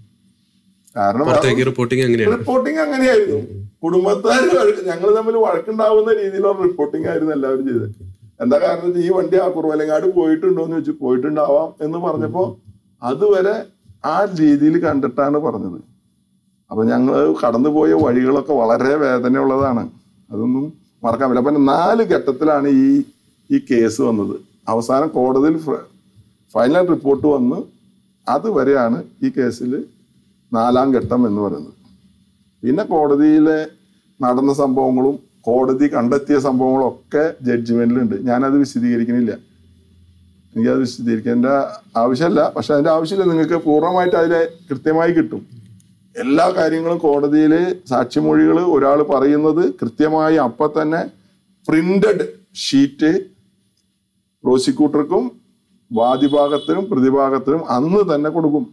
കാരണം വേറെ പുറത്തേക്ക് റിപ്പോർട്ടിങ് എങ്ങനെയാണ് റിപ്പോർട്ടിംഗ് അങ്ങനെയായിരുന്നു കുടുംബത്താർ ഞങ്ങൾ തമ്മിൽ വഴക്കുണ്ടാവുന്ന രീതിയിലുള്ള റിപ്പോർട്ടിംഗ് ആയിരുന്നു എല്ലാവരും ചെയ്തത് എന്താ കാരണം വെച്ചാൽ ഈ വണ്ടി ആ കുറവലങ്ങാട് പോയിട്ടുണ്ടോ എന്ന് വെച്ച് പോയിട്ടുണ്ടാവാം എന്ന് പറഞ്ഞപ്പോ അതുവരെ ആ രീതിയിൽ കണ്ടിട്ടാണ് പറഞ്ഞത് അപ്പൊ ഞങ്ങൾ കടന്നുപോയ വഴികളൊക്കെ വളരെ വേദനയുള്ളതാണ് അതൊന്നും മറക്കാൻ പറ്റില്ല അപ്പൊ നാല് ഘട്ടത്തിലാണ് ഈ ഈ കേസ് വന്നത് അവസാനം കോടതിയിൽ ഫ- ഫൈനൽ റിപ്പോർട്ട് വന്ന് അതുവരെയാണ് ഈ കേസിൽ നാലാം ഘട്ടം എന്ന് പറയുന്നത് പിന്നെ കോടതിയിലെ നടന്ന സംഭവങ്ങളും കോടതി കണ്ടെത്തിയ സംഭവങ്ങളും ഒക്കെ ജഡ്ജ്മെന്റിലുണ്ട് ഞാനത് വിശദീകരിക്കുന്നില്ല എനിക്കത് വിശദീകരിക്കേണ്ട ആവശ്യമല്ല പക്ഷെ അതിന്റെ ആവശ്യമില്ല നിങ്ങൾക്ക് പൂർണ്ണമായിട്ട് അതിലെ കൃത്യമായി കിട്ടും എല്ലാ കാര്യങ്ങളും കോടതിയിൽ സാക്ഷിമൊഴികൾ ഒരാൾ പറയുന്നത് കൃത്യമായി അപ്പൊ തന്നെ പ്രിന്റഡ് ഷീറ്റ് പ്രോസിക്യൂട്ടർക്കും വാദിഭാഗത്തിനും പ്രതിഭാഗത്തിനും അന്ന് തന്നെ കൊടുക്കും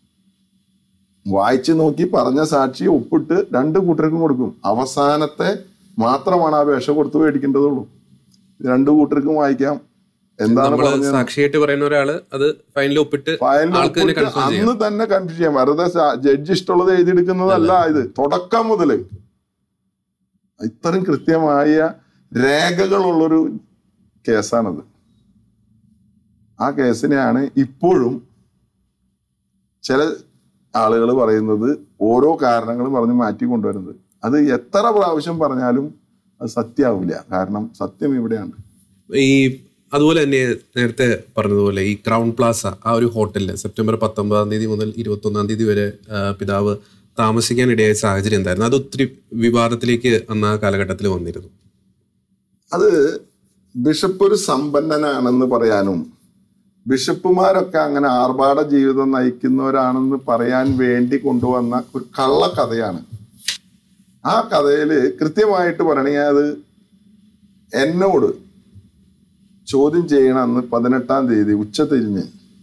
വായിച്ചു നോക്കി പറഞ്ഞ സാക്ഷി ഒപ്പിട്ട് രണ്ട് കൂട്ടർക്കും കൊടുക്കും അവസാനത്തെ മാത്രമാണ് ആ അപേക്ഷ കൊടുത്ത് മേടിക്കേണ്ടതുള്ളൂ രണ്ട് കൂട്ടർക്കും വായിക്കാം എന്താണ് നമ്മള് പറഞ്ഞത് സാക്ഷിയായിട്ട് പറയുന്ന ഒരാള് അത് ഫൈനലിൽ ഒപ്പിട്ട് ഫയലിൽ ആൾക്ക് തന്നെ ഒപ്പിട്ട് കൺഫേം ചെയ്യാം അന്ന് തന്നെ കൺഫ്യൂസ് ചെയ്യാം വെറുതെ ജഡ്ജ് ഇഷ്ടമുള്ളത് എഴുതിയെടുക്കുന്നതല്ല ഇത് തുടക്കം മുതൽ ഇത്രയും കൃത്യമായ രേഖകളുള്ളൊരു കേസാണത് ആ കേസിനെയാണ് ഇപ്പോഴും ചില ആളുകൾ പറയുന്നത് ഓരോ കാരണങ്ങൾ പറഞ്ഞ് മാറ്റി കൊണ്ടുവരുന്നത് അത് എത്ര പ്രാവശ്യം പറഞ്ഞാലും അത് സത്യമാവില്ല കാരണം സത്യം ഇവിടെയാണ് ഈ അതുപോലെ തന്നെ നേരത്തെ പറഞ്ഞതുപോലെ ഈ ക്രൗൺ പ്ലാസ ആ ഒരു ഹോട്ടലിൽ സെപ്റ്റംബർ പത്തൊമ്പതാം തീയതി മുതൽ ഇരുപത്തൊന്നാം തീയതി വരെ ആ, പിതാവ് താമസിക്കാനിടയായ സാഹചര്യം എന്തായിരുന്നു അത് ഒത്തിരി വിവാദത്തിലേക്ക് അന്ന് ആ കാലഘട്ടത്തിൽ വന്നിരുന്നു അത് ബിഷപ്പ് ഒരു സമ്പന്നനാണെന്ന് പറയാനും ബിഷപ്പുമാരൊക്കെ അങ്ങനെ ആർഭാട ജീവിതം നയിക്കുന്നവരാണെന്ന് പറയാൻ വേണ്ടി കൊണ്ടുവന്ന ഒരു കള്ളക്കഥയാണ് ആ കഥയിൽ കൃത്യമായിട്ട് പറയണെങ്കിൽ അത് എന്നോട് ചോദ്യം ചെയ്യണമെന്ന് പതിനെട്ടാം തീയതി ഉച്ച തിരിഞ്ഞ്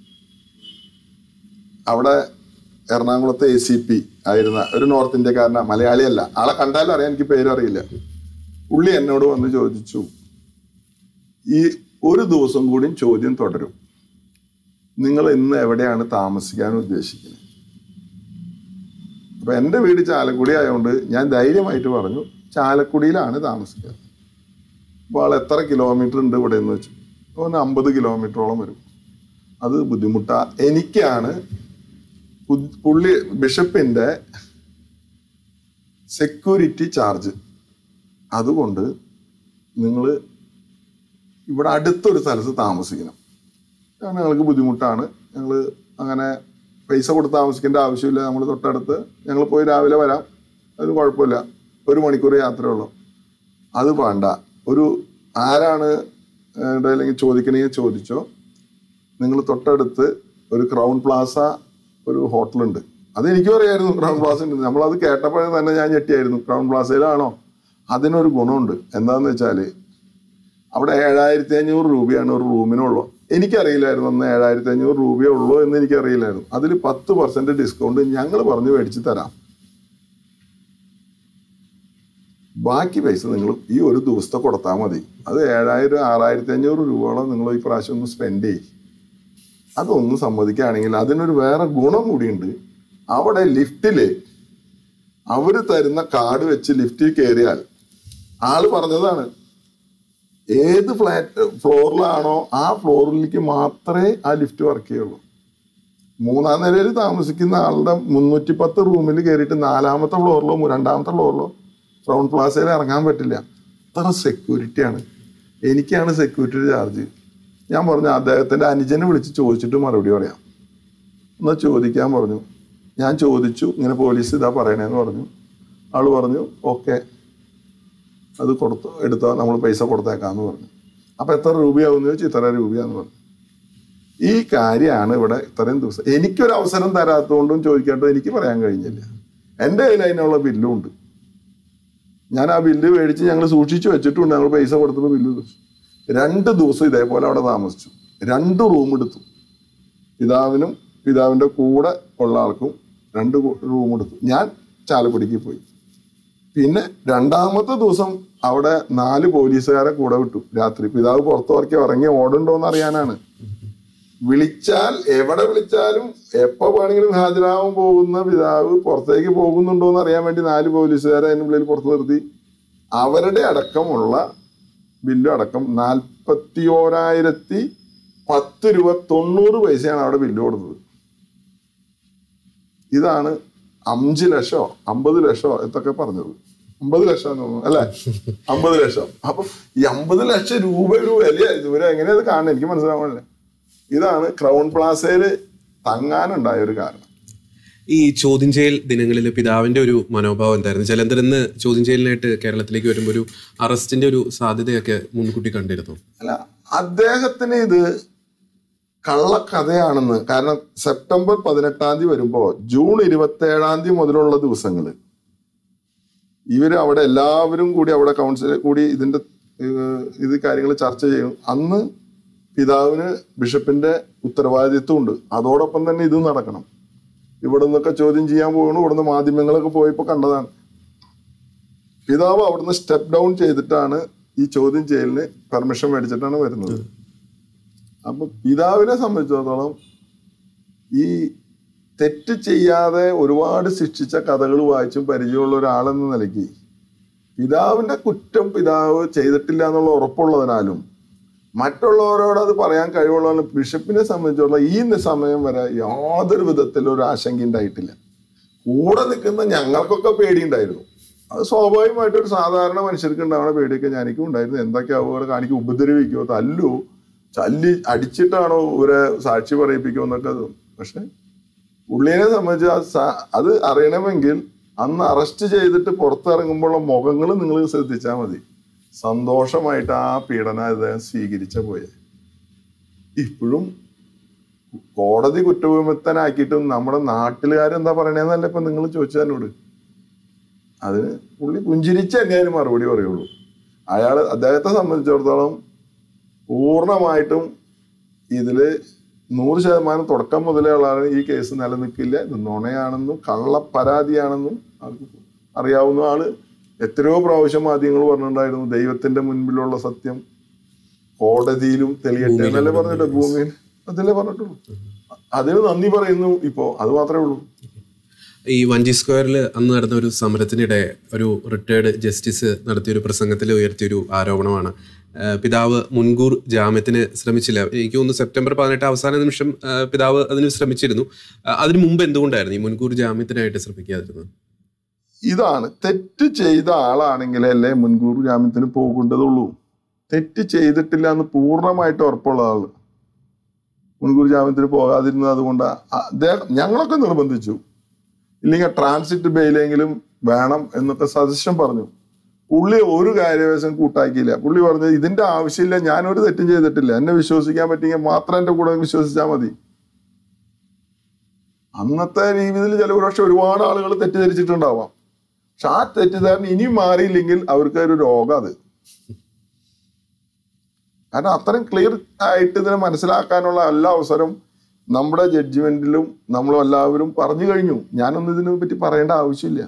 അവിടെ എറണാകുളത്തെ എ സി പി ആയിരുന്ന ഒരു നോർത്ത് ഇന്ത്യക്കാരനാ മലയാളിയല്ല ആളെ കണ്ടാലും അറിയാൻ എനിക്ക് പേരറിയില്ല പുള്ളി എന്നോട് വന്ന് ചോദിച്ചു ഈ ഒരു ദിവസം കൂടി ചോദ്യം തുടരും നിങ്ങൾ ഇന്ന് എവിടെയാണ് താമസിക്കാൻ ഉദ്ദേശിക്കുന്നത് അപ്പൊ എൻ്റെ വീട് ചാലക്കുടി ആയതുകൊണ്ട് ഞാൻ ധൈര്യമായിട്ട് പറഞ്ഞു ചാലക്കുടിയിലാണ് താമസിക്കുക അപ്പോൾ ആൾ എത്ര കിലോമീറ്റർ ഉണ്ട് ഇവിടെ എന്ന് വെച്ചു ഒന്ന് അമ്പത് കിലോമീറ്ററോളം വരും അത് ബുദ്ധിമുട്ടാ എനിക്കാണ് പു- പുള്ളി ബിഷപ്പിന്റെ സെക്യൂരിറ്റി ചാർജ് അതുകൊണ്ട് നിങ്ങൾ ഇവിടെ അടുത്തൊരു സ്ഥലത്ത് താമസിക്കണം കാരണം ഞങ്ങൾക്ക് ബുദ്ധിമുട്ടാണ് ഞങ്ങൾ അങ്ങനെ പൈസ കൊടുത്ത് താമസിക്കേണ്ട ആവശ്യമില്ല നമ്മൾ തൊട്ടടുത്ത് ഞങ്ങൾ പോയി രാവിലെ വരാം അതിന് കുഴപ്പമില്ല ഒരു മണിക്കൂർ യാത്രയുള്ളൂ അത് വേണ്ട ഒരു ആരാണ് ഏഹ്, അല്ലെങ്കിൽ ചോദിക്കണമെങ്കിൽ ചോദിച്ചോ നിങ്ങൾ തൊട്ടടുത്ത് ഒരു ക്രൗൺ പ്ലാസ ഒരു ഹോട്ടലുണ്ട് അത് എനിക്കും അറിയായിരുന്നു ക്രൗൺ പ്ലാസ ഉണ്ട് നമ്മളത് കേട്ടപ്പോഴേ തന്നെ ഞാൻ ഞെട്ടിയായിരുന്നു ക്രൗൺ പ്ലാസയിലാണോ അതിനൊരു ഗുണമുണ്ട് എന്താന്ന് വെച്ചാൽ അവിടെ ഏഴായിരത്തി അഞ്ഞൂറ് രൂപയാണ് ഒരു റൂമിനുള്ളൂ എനിക്കറിയില്ലായിരുന്നു അന്ന് ഏഴായിരത്തി അഞ്ഞൂറ് രൂപയേ ഉള്ളൂ എന്ന് എനിക്കറിയില്ലായിരുന്നു അതിൽ പത്ത് പെർസെന്റ് ഡിസ്കൗണ്ട് ഞങ്ങൾ പറഞ്ഞ് മേടിച്ച് തരാം ബാക്കി പൈസ നിങ്ങൾ ഈ ഒരു ദിവസത്തെ കൊടുത്താൽ മതി അത് ഏഴായിരം ആറായിരത്തി അഞ്ഞൂറ് രൂപയോളം നിങ്ങൾ ഈ പ്രാവശ്യം ഒന്ന് സ്പെൻഡ് ചെയ്യും അതൊന്ന് സമ്മതിക്കുകയാണെങ്കിൽ അതിനൊരു വേറെ ഗുണം കൂടിയുണ്ട് അവിടെ ലിഫ്റ്റില് അവര് തരുന്ന കാർഡ് വെച്ച് ലിഫ്റ്റിൽ കയറിയാൽ ആള് പറഞ്ഞതാണ് ഏത് ഫ്ലാറ്റ് ഫ്ലോറിലാണോ ആ ഫ്ലോറിലേക്ക് മാത്രമേ ആ ലിഫ്റ്റ് വർക്ക് ചെയ്യുള്ളൂ മൂന്നാം നിലയിൽ താമസിക്കുന്ന ആളുടെ മുന്നൂറ്റി പത്ത് റൂമിൽ കയറിയിട്ട് നാലാമത്തെ ഫ്ലോറിലോ രണ്ടാമത്തെ ഫ്ലോറിലോ ഗ്രൗണ്ട് പ്ലാസയിൽ ഇറങ്ങാൻ പറ്റില്ല അത്ര സെക്യൂരിറ്റിയാണ് എനിക്കാണ് സെക്യൂരിറ്റി ചാർജ് ഞാൻ പറഞ്ഞു അദ്ദേഹത്തിന്റെ അനുജനെ വിളിച്ച് ചോദിച്ചിട്ട് മറുപടി പറയാം എന്നാ ചോദിക്കാൻ പറഞ്ഞു ഞാൻ ചോദിച്ചു ഇങ്ങനെ പോലീസ് ഇതാ പറയണേന്ന് പറഞ്ഞു ആള് പറഞ്ഞു ഓക്കെ അത് കൊടുത്തു എടുത്തോ നമ്മൾ പൈസ കൊടുത്തേക്കാന്ന് പറഞ്ഞു അപ്പൊ എത്ര രൂപയാവും ചോദിച്ചു ഇത്ര രൂപയാന്ന് പറഞ്ഞു ഈ കാര്യമാണ് ഇവിടെ ഇത്രയും ദിവസം എനിക്കൊരു അവസരം തരാത്തതുകൊണ്ടും ചോദിക്കാത്തതും എനിക്ക് പറയാൻ കഴിഞ്ഞില്ല എൻ്റെ കയ്യിൽ അതിനുള്ള ബില്ലും ഉണ്ട് ഞാൻ ആ ബില്ല് മേടിച്ച് ഞങ്ങൾ സൂക്ഷിച്ചു വെച്ചിട്ടുണ്ട് ഞങ്ങൾ പൈസ കൊടുത്തപ്പോൾ ബില്ല് തൂച്ചു. രണ്ട് ദിവസം ഇതേപോലെ അവിടെ താമസിച്ചു രണ്ട് റൂം എടുത്തു പിതാവിനും പിതാവിന്റെ കൂടെ ഉള്ള ആൾക്കും രണ്ട് റൂം എടുത്തു ഞാൻ ചാലക്കുടിക്ക് പോയി പിന്നെ രണ്ടാമത്തെ ദിവസം അവിടെ നാല് പോലീസുകാരെ കൂടെ വിട്ടു രാത്രി പിതാവ് പുറത്തു ഇറക്കി ഇറങ്ങി ഓടുണ്ടോന്ന് അറിയാനാണ് വിളിച്ചാൽ എവിടെ വിളിച്ചാലും എപ്പോ വേണമെങ്കിലും ഹാജരാവാൻ പോകുന്ന പിതാവ് പുറത്തേക്ക് പോകുന്നുണ്ടോ എന്ന് അറിയാൻ വേണ്ടി നാല് പോലീസുകാരെ അതിൻ്റെ ഉള്ളിൽ പുറത്തു നിർത്തി അവരുടെ അടക്കമുള്ള ബില്ല് അടക്കം നാൽപ്പത്തി ഓരായിരത്തി പത്ത് രൂപ തൊണ്ണൂറ് പൈസയാണ് അവിടെ ബില്ല് കൊടുത്തത് ഇതാണ് അഞ്ച് ലക്ഷോ അമ്പത് ലക്ഷോ എന്തൊക്കെ പറഞ്ഞത് അമ്പത് ലക്ഷം എന്ന് തോന്നുന്നു അല്ലെ അമ്പത് ലക്ഷം അപ്പൊ ഈ അമ്പത് ലക്ഷം രൂപ ഒരു വിലയാ ഇതുവരെ എങ്ങനെയത് കാണുന്നത് എനിക്ക് മനസ്സിലാവണില്ല ഇതാണ് ക്രൗൺ പ്ലാസയില് തങ്ങാനുണ്ടായ ഒരു കാരണം ഈ ചോദ്യം ചെയ്യൽ ദിനങ്ങളിൽ പിതാവിന്റെ ഒരു മനോഭാവം എന്തായിരുന്നു ജലന്ധറിന്ന് ചോദ്യം ചെയ്യലിനായിട്ട് കേരളത്തിലേക്ക് വരുമ്പോൾ ഒരു അറസ്റ്റിന്റെ ഒരു സാധ്യതയൊക്കെ മുൻകൂട്ടി കണ്ടിരുന്നു അല്ല അദ്ദേഹത്തിന് ഇത് കള്ളക്കഥയാണെന്ന് കാരണം സെപ്റ്റംബർ പതിനെട്ടാം തീയതി വരുമ്പോ ജൂൺ ഇരുപത്തി ഏഴാം തീയതി മുതലുള്ള ദിവസങ്ങള് ഇവര് അവിടെ എല്ലാവരും കൂടി അവിടെ കൗൺസിൽ കൂടി ഇതിന്റെ ഏഹ്, ഇത് കാര്യങ്ങൾ ചർച്ച ചെയ്യും അന്ന് പിതാവിന് ബിഷപ്പിന്റെ ഉത്തരവാദിത്വം ഉണ്ട് അതോടൊപ്പം തന്നെ ഇതും നടക്കണം ഇവിടെ നിന്നൊക്കെ ചോദ്യം ചെയ്യാൻ പോകണു ഇവിടുന്ന് മാധ്യമങ്ങളൊക്കെ പോയപ്പോ കണ്ടതാണ് പിതാവ് അവിടുന്ന് സ്റ്റെപ്പ് ഡൗൺ ചെയ്തിട്ടാണ് ഈ ചോദ്യം ചെയ്യലിന് പെർമിഷൻ മേടിച്ചിട്ടാണ് വരുന്നത് അപ്പൊ പിതാവിനെ സംബന്ധിച്ചിടത്തോളം ഈ തെറ്റ് ചെയ്യാതെ ഒരുപാട് ശിക്ഷിച്ച കഥകൾ വായിച്ചും പരിചയമുള്ള ഒരാളെന്ന നിലയ്ക്ക് പിതാവിന്റെ കുറ്റം പിതാവ് ചെയ്തിട്ടില്ല എന്നുള്ള ഉറപ്പുള്ളതിനാലും മറ്റുള്ളവരോട് അത് പറയാൻ കഴിവുള്ള ബിഷപ്പിനെ സംബന്ധിച്ചുള്ള ഈ സമയം വരെ യാതൊരു വിധത്തിലും ഒരു ആശങ്ക ഉണ്ടായിട്ടില്ല കൂടെ നിൽക്കുന്ന ഞങ്ങൾക്കൊക്കെ പേടിയുണ്ടായിരുന്നു അത് സ്വാഭാവികമായിട്ട് ഒരു സാധാരണ മനുഷ്യർക്ക് ഉണ്ടാവുന്ന പേടിയൊക്കെ ഞാനിക്കും ഉണ്ടായിരുന്നു എന്തൊക്കെയാവുക കാണിക്കും ഉപദ്രവിക്കുമോ തല്ലു ചല്ലി അടിച്ചിട്ടാണോ ഇവരെ സാക്ഷി പറയിപ്പിക്കുമോ എന്നൊക്കെ തോന്നും പക്ഷെ പുള്ളിനെ സംബന്ധിച്ച് അത് സ- അത് അറിയണമെങ്കിൽ അന്ന് അറസ്റ്റ് ചെയ്തിട്ട് പുറത്തിറങ്ങുമ്പോഴുള്ള മുഖങ്ങൾ നിങ്ങൾ ശ്രദ്ധിച്ചാൽ മതി സന്തോഷമായിട്ട് ആ പീഡനം അദ്ദേഹം സ്വീകരിച്ച പോയെ ഇപ്പോഴും കോടതി കുറ്റവിമുക്തനാക്കിയിട്ടും നമ്മുടെ നാട്ടിലുകാരെന്താ പറയണേന്നല്ല ഇപ്പൊ നിങ്ങൾ ചോദിച്ചു എന്നോട് അതിന് പുള്ളി പുഞ്ചിരിച്ച് എങ്ങനെയാലും മറുപടി പറയുള്ളൂ അയാൾ അദ്ദേഹത്തെ സംബന്ധിച്ചിടത്തോളം പൂർണ്ണമായിട്ടും ഇതില് നൂറ് ശതമാനം തുടക്കം മുതലേ ഉള്ളതാണ് ഈ കേസ് നിലനിൽക്കില്ല ഇത് നുണയാണെന്നും കള്ളപ്പരാതിയാണെന്നും ആൾക്ക് അറിയാവുന്ന ആള് എത്രയോ പ്രാവശ്യം മാധ്യമങ്ങൾ പറഞ്ഞിട്ടുണ്ടായിരുന്നു ദൈവത്തിന്റെ മുൻപിലുള്ള സത്യം കോടതിയിലും തെളിയട്ടെ എന്നല്ലേ പറഞ്ഞിട്ട് ഭൂമിയിൽ അതല്ലേ പറഞ്ഞിട്ടുള്ളൂ അതിന് നന്ദി പറയുന്നു ഇപ്പോ അത് മാത്രമേ ഉള്ളൂ ഈ വഞ്ചി സ്ക്വയറിൽ അന്ന് നടന്ന ഒരു സമരത്തിനിടെ ഒരു റിട്ടയർഡ് ജസ്റ്റിസ് നടത്തിയ ഒരു പ്രസംഗത്തിൽ ഉയർത്തിയൊരു ആരോപണമാണ് ആ, പിതാവ് മുൻകൂർ ജാമ്യത്തിന് ശ്രമിച്ചില്ല എനിക്ക് തോന്നുന്നു സെപ്റ്റംബർ പതിനെട്ട് അവസാന നിമിഷം ആ, പിതാവ് അതിന് ശ്രമിച്ചിരുന്നു ആ, അതിനു മുമ്പ് എന്തുകൊണ്ടായിരുന്നു ഈ മുൻകൂർ ജാമ്യത്തിനായിട്ട് ശ്രമിക്കാതിരുന്നത് ഇതാണ് തെറ്റ് ചെയ്ത ആളാണെങ്കിലല്ലേ മുൻകൂർ ജാമ്യത്തിന് പോകേണ്ടതുള്ളൂ തെറ്റ് ചെയ്തിട്ടില്ല എന്ന് പൂർണ്ണമായിട്ട് ഉറപ്പുള്ള ആള് മുൻകൂർ ജാമ്യത്തിന് പോകാതിരുന്നത് അതുകൊണ്ട് അദ്ദേഹം ഞങ്ങളൊക്കെ നിർബന്ധിച്ചു ഇല്ലെങ്കിൽ ട്രാൻസിറ്റ് ബെയിലെങ്കിലും വേണം എന്നൊക്കെ സജഷൻ പറഞ്ഞു പുള്ളി ഒരു കാര്യവശം കൂട്ടാക്കിയില്ല പുള്ളി പറഞ്ഞത് ഇതിന്റെ ആവശ്യമില്ല ഞാനൊരു തെറ്റും ചെയ്തിട്ടില്ല എന്നെ വിശ്വസിക്കാൻ പറ്റിയെങ്കിൽ മാത്രം എന്റെ കൂടെ വിശ്വസിച്ചാൽ മതി അന്നത്തെ രീതിയിൽ ചില പക്ഷെ ഒരുപാട് ആളുകൾ തെറ്റിദ്ധരിച്ചിട്ടുണ്ടാവാം പക്ഷെ ആ തെറ്റിദ്ധാരണ ഇനിയും മാറിയില്ലെങ്കിൽ അവർക്ക് ഒരു രോഗം അത് കാരണം അത്രയും ക്ലിയർ ആയിട്ട് ഇതിനെ മനസ്സിലാക്കാനുള്ള എല്ലാ അവസരം നമ്മുടെ ജഡ്ജ്മെന്റിലും നമ്മളും എല്ലാവരും പറഞ്ഞു കഴിഞ്ഞു ഞാനൊന്നും ഇതിനെ പറ്റി പറയേണ്ട ആവശ്യമില്ല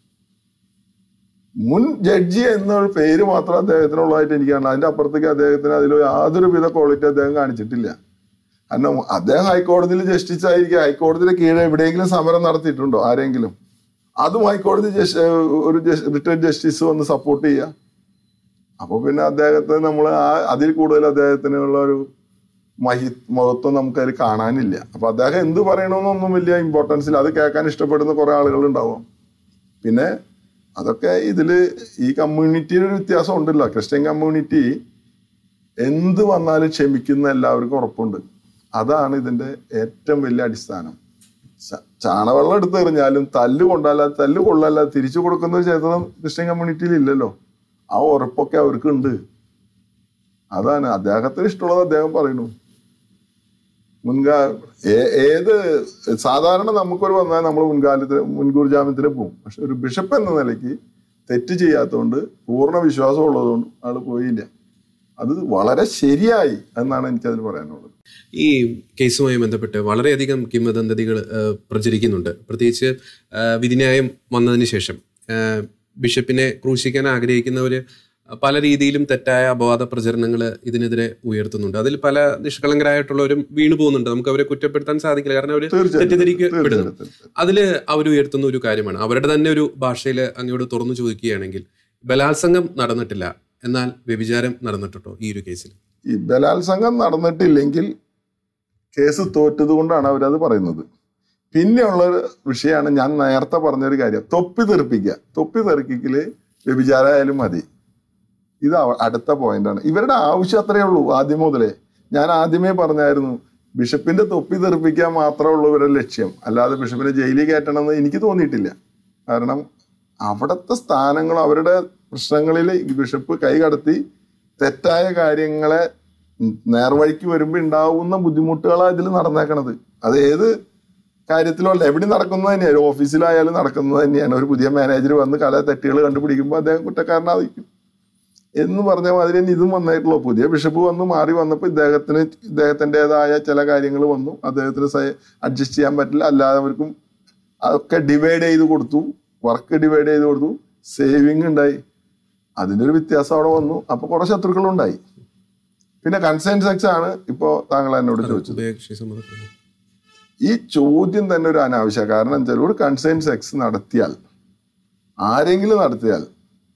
മുൻ ജഡ്ജി എന്നൊരു പേര് മാത്രം അദ്ദേഹത്തിനുള്ളതായിട്ട് എനിക്ക് കാണാം അതിന്റെ അപ്പുറത്തേക്ക് അദ്ദേഹത്തിന് അതിൽ യാതൊരു വിധ ക്വാളിറ്റി അദ്ദേഹം കാണിച്ചിട്ടില്ല കാരണം അദ്ദേഹം ഹൈക്കോടതിയിൽ ജസ്റ്റിസ് ആയിരിക്കും ഹൈക്കോടതിയുടെ കീഴെ എവിടെയെങ്കിലും സമരം നടത്തിയിട്ടുണ്ടോ ആരെങ്കിലും അതും ഹൈക്കോടതി ജസ്- ഏഹ് ഒരു റിട്ടയർഡ് ജസ്റ്റിസ് വന്ന് സപ്പോർട്ട് ചെയ്യുക അപ്പൊ പിന്നെ അദ്ദേഹത്തെ നമ്മൾ ആ അതിൽ കൂടുതൽ അദ്ദേഹത്തിനുള്ള ഒരു മഹി മഹത്വം നമുക്ക് അതിൽ കാണാനില്ല അപ്പൊ അദ്ദേഹം എന്ത് പറയണമെന്നൊന്നും വലിയ ഇമ്പോർട്ടൻസ് ഇല്ല അത് കേൾക്കാൻ ഇഷ്ടപ്പെടുന്ന കുറെ ആളുകൾ ഉണ്ടാവും പിന്നെ അതൊക്കെ ഇതില് ഈ കമ്മ്യൂണിറ്റിയിൽ ഒരു വ്യത്യാസം ഉണ്ടല്ലോ ക്രിസ്ത്യൻ കമ്മ്യൂണിറ്റി എന്ത് വന്നാലും ക്ഷമിക്കുന്ന എല്ലാവർക്കും ഉറപ്പുണ്ട് അതാണ് ഇതിന്റെ ഏറ്റവും വലിയ അടിസ്ഥാനം ച- ചാണവെള്ളം എടുത്ത് എറിഞ്ഞാലും തല്ല് കൊണ്ടല്ല തല്ല് കൊള്ളല്ല തിരിച്ചു കൊടുക്കുന്ന ഒരു ചേതനം ക്രിസ്ത്യൻ കമ്മ്യൂണിറ്റിയിൽ ഇല്ലല്ലോ ആ ഉറപ്പൊക്കെ അവർക്ക് ഉണ്ട് അതാണ് അദ്ദേഹത്തിന് ഇഷ്ടമുള്ളത് അദ്ദേഹം പറയുന്നു മുൻകാ ഏ- ഏത് സാധാരണ നമുക്കൊരു വന്നാൽ നമ്മൾ മുൻകാലത്തിന് മുൻകൂർ ജാമ്യത്തിന് പോകും പക്ഷെ ഒരു ബിഷപ്പ് എന്ന നിലയ്ക്ക് തെറ്റ് ചെയ്യാത്തതുകൊണ്ട് പൂർണ്ണ വിശ്വാസം ഉള്ളതുകൊണ്ട് ആള് പോയില്ല അത് വളരെ ശരിയായി എന്നാണ് എനിക്കതിൽ പറയാനുള്ളത് ഈ കേസുമായി ബന്ധപ്പെട്ട് വളരെയധികം കിംവദന്തതികൾ ആ, പ്രചരിക്കുന്നുണ്ട് പ്രത്യേകിച്ച് ആ, വിധിന്യായം വന്നതിന് ശേഷം ആ, ബിഷപ്പിനെ ക്രൂശിക്കാൻ ആഗ്രഹിക്കുന്നവർ പല രീതിയിലും തെറ്റായ അപവാദ പ്രചരണങ്ങൾ ഇതിനെതിരെ ഉയർത്തുന്നുണ്ട് അതിൽ പല നിഷ്കളങ്കരായിട്ടുള്ളവരും വീണു പോകുന്നുണ്ട് നമുക്ക് അവരെ കുറ്റപ്പെടുത്താൻ സാധിക്കില്ല കാരണം അവർ തീർച്ചയായിട്ടും തെറ്റിദ്ധരിക്കപ്പെടുന്നു തീർച്ചയായിട്ടും അതിൽ അവർ ഉയർത്തുന്ന ഒരു കാര്യമാണ് അവരുടെ തന്നെ ഒരു ഭാഷയിൽ അങ്ങോട്ട് തുറന്നു ചോദിക്കുകയാണെങ്കിൽ ബലാത്സംഗം നടന്നിട്ടില്ല എന്നാൽ വ്യഭിചാരം നടന്നിട്ടുണ്ടോ ഈ ഒരു കേസിൽ ഈ ബലാത്സംഗം നടന്നിട്ടില്ലെങ്കിൽ കേസ് തോറ്റത് കൊണ്ടാണ് അവരത് പറയുന്നത് പിന്നെയുള്ള ഒരു വിഷയമാണ് ഞാൻ നേരത്തെ പറഞ്ഞൊരു കാര്യം തൊപ്പി തെറിപ്പിക്കുക തൊപ്പി തെറിക്കല് വ്യഭിചാരമായാലും മതി ഇത് അവ- അടുത്ത പോയിന്റാണ് ഇവരുടെ ആവശ്യം അത്രയേ ഉള്ളൂ ആദ്യം മുതലേ ഞാൻ ആദ്യമേ പറഞ്ഞായിരുന്നു ബിഷപ്പിന്റെ തൊപ്പി തെറിപ്പിക്കാൻ മാത്രമേ ഉള്ളൂ ഇവരുടെ ലക്ഷ്യം അല്ലാതെ ബിഷപ്പിനെ ജയിലിൽ കയറ്റണമെന്ന് എനിക്ക് തോന്നിയിട്ടില്ല കാരണം അവിടുത്തെ സ്ഥാനങ്ങൾ അവരുടെ പ്രശ്നങ്ങളിൽ ഈ ബിഷപ്പ് കൈകടത്തി തെറ്റായ കാര്യങ്ങളെ നേർവഴിക്ക് വരുമ്പോൾ ഉണ്ടാവുന്ന ബുദ്ധിമുട്ടുകളാണ് ഇതിൽ നടന്നേക്കണത് അത് ഏത് കാര്യത്തിലും അല്ല എവിടെ നടക്കുന്നത് തന്നെയാണ് ഒരു ഓഫീസിലായാലും നടക്കുന്നത് തന്നെയാണ് ഒരു പുതിയ മാനേജർ വന്ന് കല തെറ്റുകൾ കണ്ടുപിടിക്കുമ്പോൾ അദ്ദേഹം കുറ്റക്കാരനായിരിക്കും എന്ന് പറഞ്ഞ മാതിരി തന്നെ ഇതും വന്നായിട്ടുള്ളൂ പുതിയ ബിഷപ്പ് വന്ന് മാറി വന്നപ്പോൾ ഇദ്ദേഹത്തിന് ഇദ്ദേഹത്തിൻ്റെതായ ചില കാര്യങ്ങൾ വന്നു അദ്ദേഹത്തിന് അഡ്ജസ്റ്റ് ചെയ്യാൻ പറ്റില്ല എല്ലാവർക്കും അതൊക്കെ ഡിവൈഡ് ചെയ്ത് കൊടുത്തു വർക്ക് ഡിവൈഡ് ചെയ്ത് കൊടുത്തു സേവിങ് ഉണ്ടായി അതിന്റെ ഒരു വ്യത്യാസം അവിടെ വന്നു അപ്പൊ കുറെ ശത്രുക്കളുണ്ടായി പിന്നെ കൺസേൺ സെക്സ് ആണ് ഇപ്പോ താങ്കൾ എന്നോട് ചോദിച്ചത് ഉഭയകക്ഷി സമ്മതപ്രകാരം ഈ ചോദ്യം തന്നെ ഒരു അനാവശ്യ കാരണം എന്താ വെച്ചാൽ ഒരു കൺസേൺ സെക്സ് നടത്തിയാൽ ആരെങ്കിലും നടത്തിയാൽ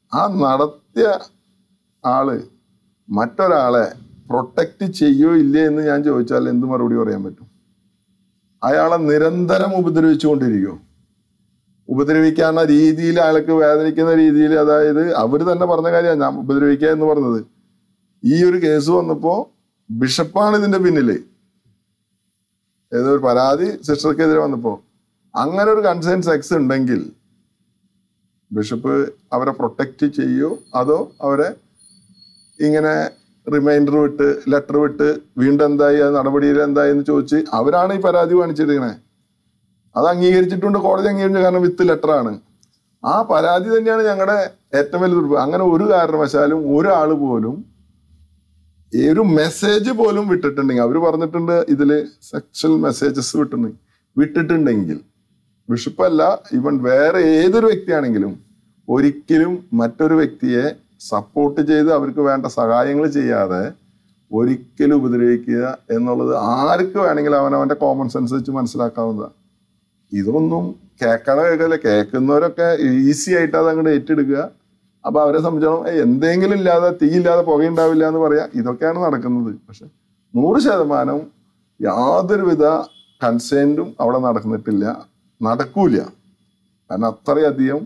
ആ നടത്തിയ ആള് മറ്റൊരാളെ പ്രൊട്ടക്റ്റ് ചെയ്യോ ഇല്ലേ എന്ന് ഞാൻ ചോദിച്ചാൽ എന്ത് മറുപടി പറയാൻ പറ്റും അയാളെ നിരന്തരം ഉപദ്രവിച്ചുകൊണ്ടിരിക്കും ഉപദ്രവിക്കാവുന്ന രീതിയിൽ അയാൾക്ക് വേദനിക്കുന്ന രീതിയിൽ അതായത് അവർ തന്നെ പറഞ്ഞ കാര്യമാണ് ഞാൻ ഉപദ്രവിക്കുക എന്ന് പറഞ്ഞത് ഈ ഒരു കേസ് വന്നപ്പോ ബിഷപ്പാണ് ഇതിന്റെ പിന്നില് ഏതോ ഒരു പരാതി സിസ്റ്റർക്കെതിരെ വന്നപ്പോ അങ്ങനെ ഒരു കൺസേൺ സെക്സ് ഉണ്ടെങ്കിൽ ബിഷപ്പ് അവരെ പ്രൊട്ടക്റ്റ് ചെയ്യോ അതോ അവരെ ഇങ്ങനെ റിമൈൻഡർ വിട്ട് ലെറ്റർ വിട്ട് വീണ്ടും എന്തായി അത് നടപടിയിൽ എന്തായി എന്ന് ചോദിച്ച് അവരാണ് ഈ പരാതി കാണിച്ചിരിക്കണേ അത് അംഗീകരിച്ചിട്ടുണ്ട് കോടതി അംഗീകരിച്ചു കാരണം വിത്ത് ലെറ്റർ ആണ് ആ പരാതി തന്നെയാണ് ഞങ്ങളുടെ ഏറ്റവും വലിയ ദുർബലം അങ്ങനെ ഒരു കാരണവശാലും ഒരാൾ പോലും ഈ ഒരു മെസ്സേജ് പോലും വിട്ടിട്ടുണ്ടെങ്കിൽ അവർ പറഞ്ഞിട്ടുണ്ട് ഇതില് സെക്ഷൽ മെസ്സേജസ് വിട്ടിട്ടുണ്ട് വിട്ടിട്ടുണ്ടെങ്കിൽ ബിഷപ്പല്ല ഇവൻ വേറെ ഏതൊരു വ്യക്തിയാണെങ്കിലും ഒരിക്കലും മറ്റൊരു വ്യക്തിയെ സപ്പോർട്ട് ചെയ്ത് അവർക്ക് വേണ്ട സഹായങ്ങൾ ചെയ്യാതെ ഒരിക്കലും ഉപദ്രവിക്കുക എന്നുള്ളത് ആർക്ക് വേണമെങ്കിലും അവൻ അവന്റെ കോമൺ സെൻസ് വെച്ച് മനസ്സിലാക്കാവുന്നതാണ് ഇതൊന്നും കേൾക്കണ കേൾക്കല്ല കേൾക്കുന്നവരൊക്കെ ഈസി ആയിട്ട് അത് അങ്ങോട്ട് ഏറ്റെടുക്കുക അപ്പൊ അവരെ സംബന്ധിച്ചോളം "ഏയ് എന്തെങ്കിലും ഇല്ലാതെ തീ ഇല്ലാതെ പുകയുണ്ടാവില്ല എന്ന് പറയാ ഇതൊക്കെയാണ് നടക്കുന്നത് പക്ഷെ നൂറ് ശതമാനം യാതൊരുവിധ കൺസേൻറ്റും അവിടെ നടന്നിട്ടില്ല നടക്കൂല കാരണം അത്രയധികം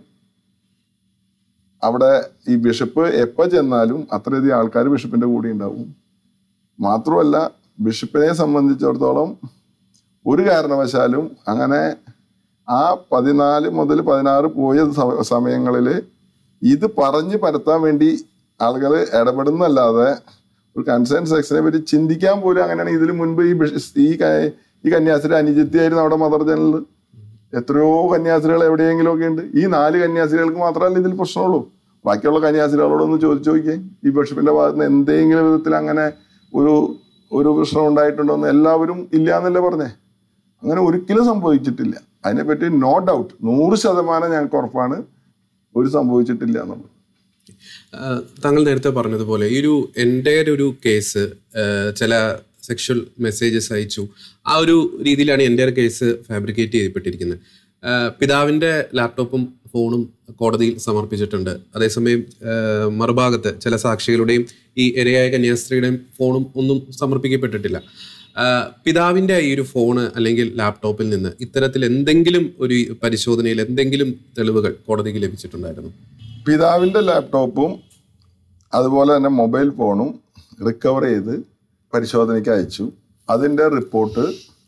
അവിടെ ഈ ബിഷപ്പ് എപ്പോ ചെന്നാലും അത്രയധികം ആൾക്കാർ ബിഷപ്പിന്റെ കൂടെ ഉണ്ടാവും മാത്രമല്ല ബിഷപ്പിനെ സംബന്ധിച്ചിടത്തോളം ഒരു കാരണവശാലും അങ്ങനെ ആ പതിനാല് മുതൽ പതിനാറ് പോയ സ- സമയങ്ങളില് ഇത് പറഞ്ഞ് പരത്താൻ വേണ്ടി ആളുകൾ ഇടപെടുന്നല്ലാതെ ഒരു കൺസേൺ സെക്ഷനെ പറ്റി ചിന്തിക്കാൻ പോലും അങ്ങനെയാണ് ഇതിന് മുൻപ് ഈ ബിഷ- ഈ ക- ഈ കന്യാസ്ത്രീ അനുജത്തിയായിരുന്നു അവിടെ മദർ ജനറൽ എത്രയോ കന്യാസ്ത്രീകൾ എവിടെയെങ്കിലും ഒക്കെ ഉണ്ട് ഈ നാല് കന്യാസ്ത്രീകൾക്ക് മാത്രമല്ല ഇതിൽ പ്രശ്നമുള്ളൂ ബാക്കിയുള്ള കന്യാസ്ത്രീകളോടൊന്ന് ചോദിച്ചു നോക്കിയേ ഈ ബിഷപ്പിന്റെ ഭാഗത്ത് നിന്ന് എന്തെങ്കിലും വിധത്തിൽ അങ്ങനെ ഒരു ഒരു പ്രശ്നം ഉണ്ടായിട്ടുണ്ടോ എന്ന് എല്ലാവരും ഇല്ല എന്നല്ലേ പറഞ്ഞേ അങ്ങനെ ഒരിക്കലും സംഭവിച്ചിട്ടില്ല അതിനെപ്പറ്റി നോ ഡൗട്ട് നൂറ് ശതമാനം ഞങ്ങൾക്ക് ഉറപ്പാണ് ഒരു സംഭവിച്ചിട്ടില്ല എന്നുള്ളത് ആഹ് താങ്കൾ നേരത്തെ പറഞ്ഞതുപോലെ ഈ ഒരു എൻ്റെ ഒരു കേസ് ആഹ് ചില സെക്ഷൽ മെസ്സേജസ് അയച്ചു ആ ഒരു രീതിയിലാണ് എൻ്റെ കേസ് ഫാബ്രിക്കേറ്റ് ചെയ്യപ്പെട്ടിരിക്കുന്നത് ആഹ് പിതാവിൻ്റെ ലാപ്ടോപ്പും ഫോണും കോടതിയിൽ സമർപ്പിച്ചിട്ടുണ്ട് അതേസമയം ആഹ് മറുഭാഗത്ത് ചില സാക്ഷികളുടെയും ഈ ഇരയായ കന്യാസ്ത്രീയുടെയും ഫോണും ഒന്നും സമർപ്പിക്കപ്പെട്ടിട്ടില്ല ആഹ് പിതാവിൻ്റെ ഈ ഒരു ഫോണ് അല്ലെങ്കിൽ ലാപ്ടോപ്പിൽ നിന്ന് ഇത്തരത്തിൽ എന്തെങ്കിലും ഒരു പരിശോധനയിൽ എന്തെങ്കിലും തെളിവുകൾ കോടതിക്ക് ലഭിച്ചിട്ടുണ്ടായിരുന്നു പിതാവിന്റെ ലാപ്ടോപ്പും അതുപോലെ തന്നെ മൊബൈൽ ഫോണും റിക്കവർ ചെയ്ത് പരിശോധനയ്ക്ക് അയച്ചു അതിന്റെ റിപ്പോർട്ട്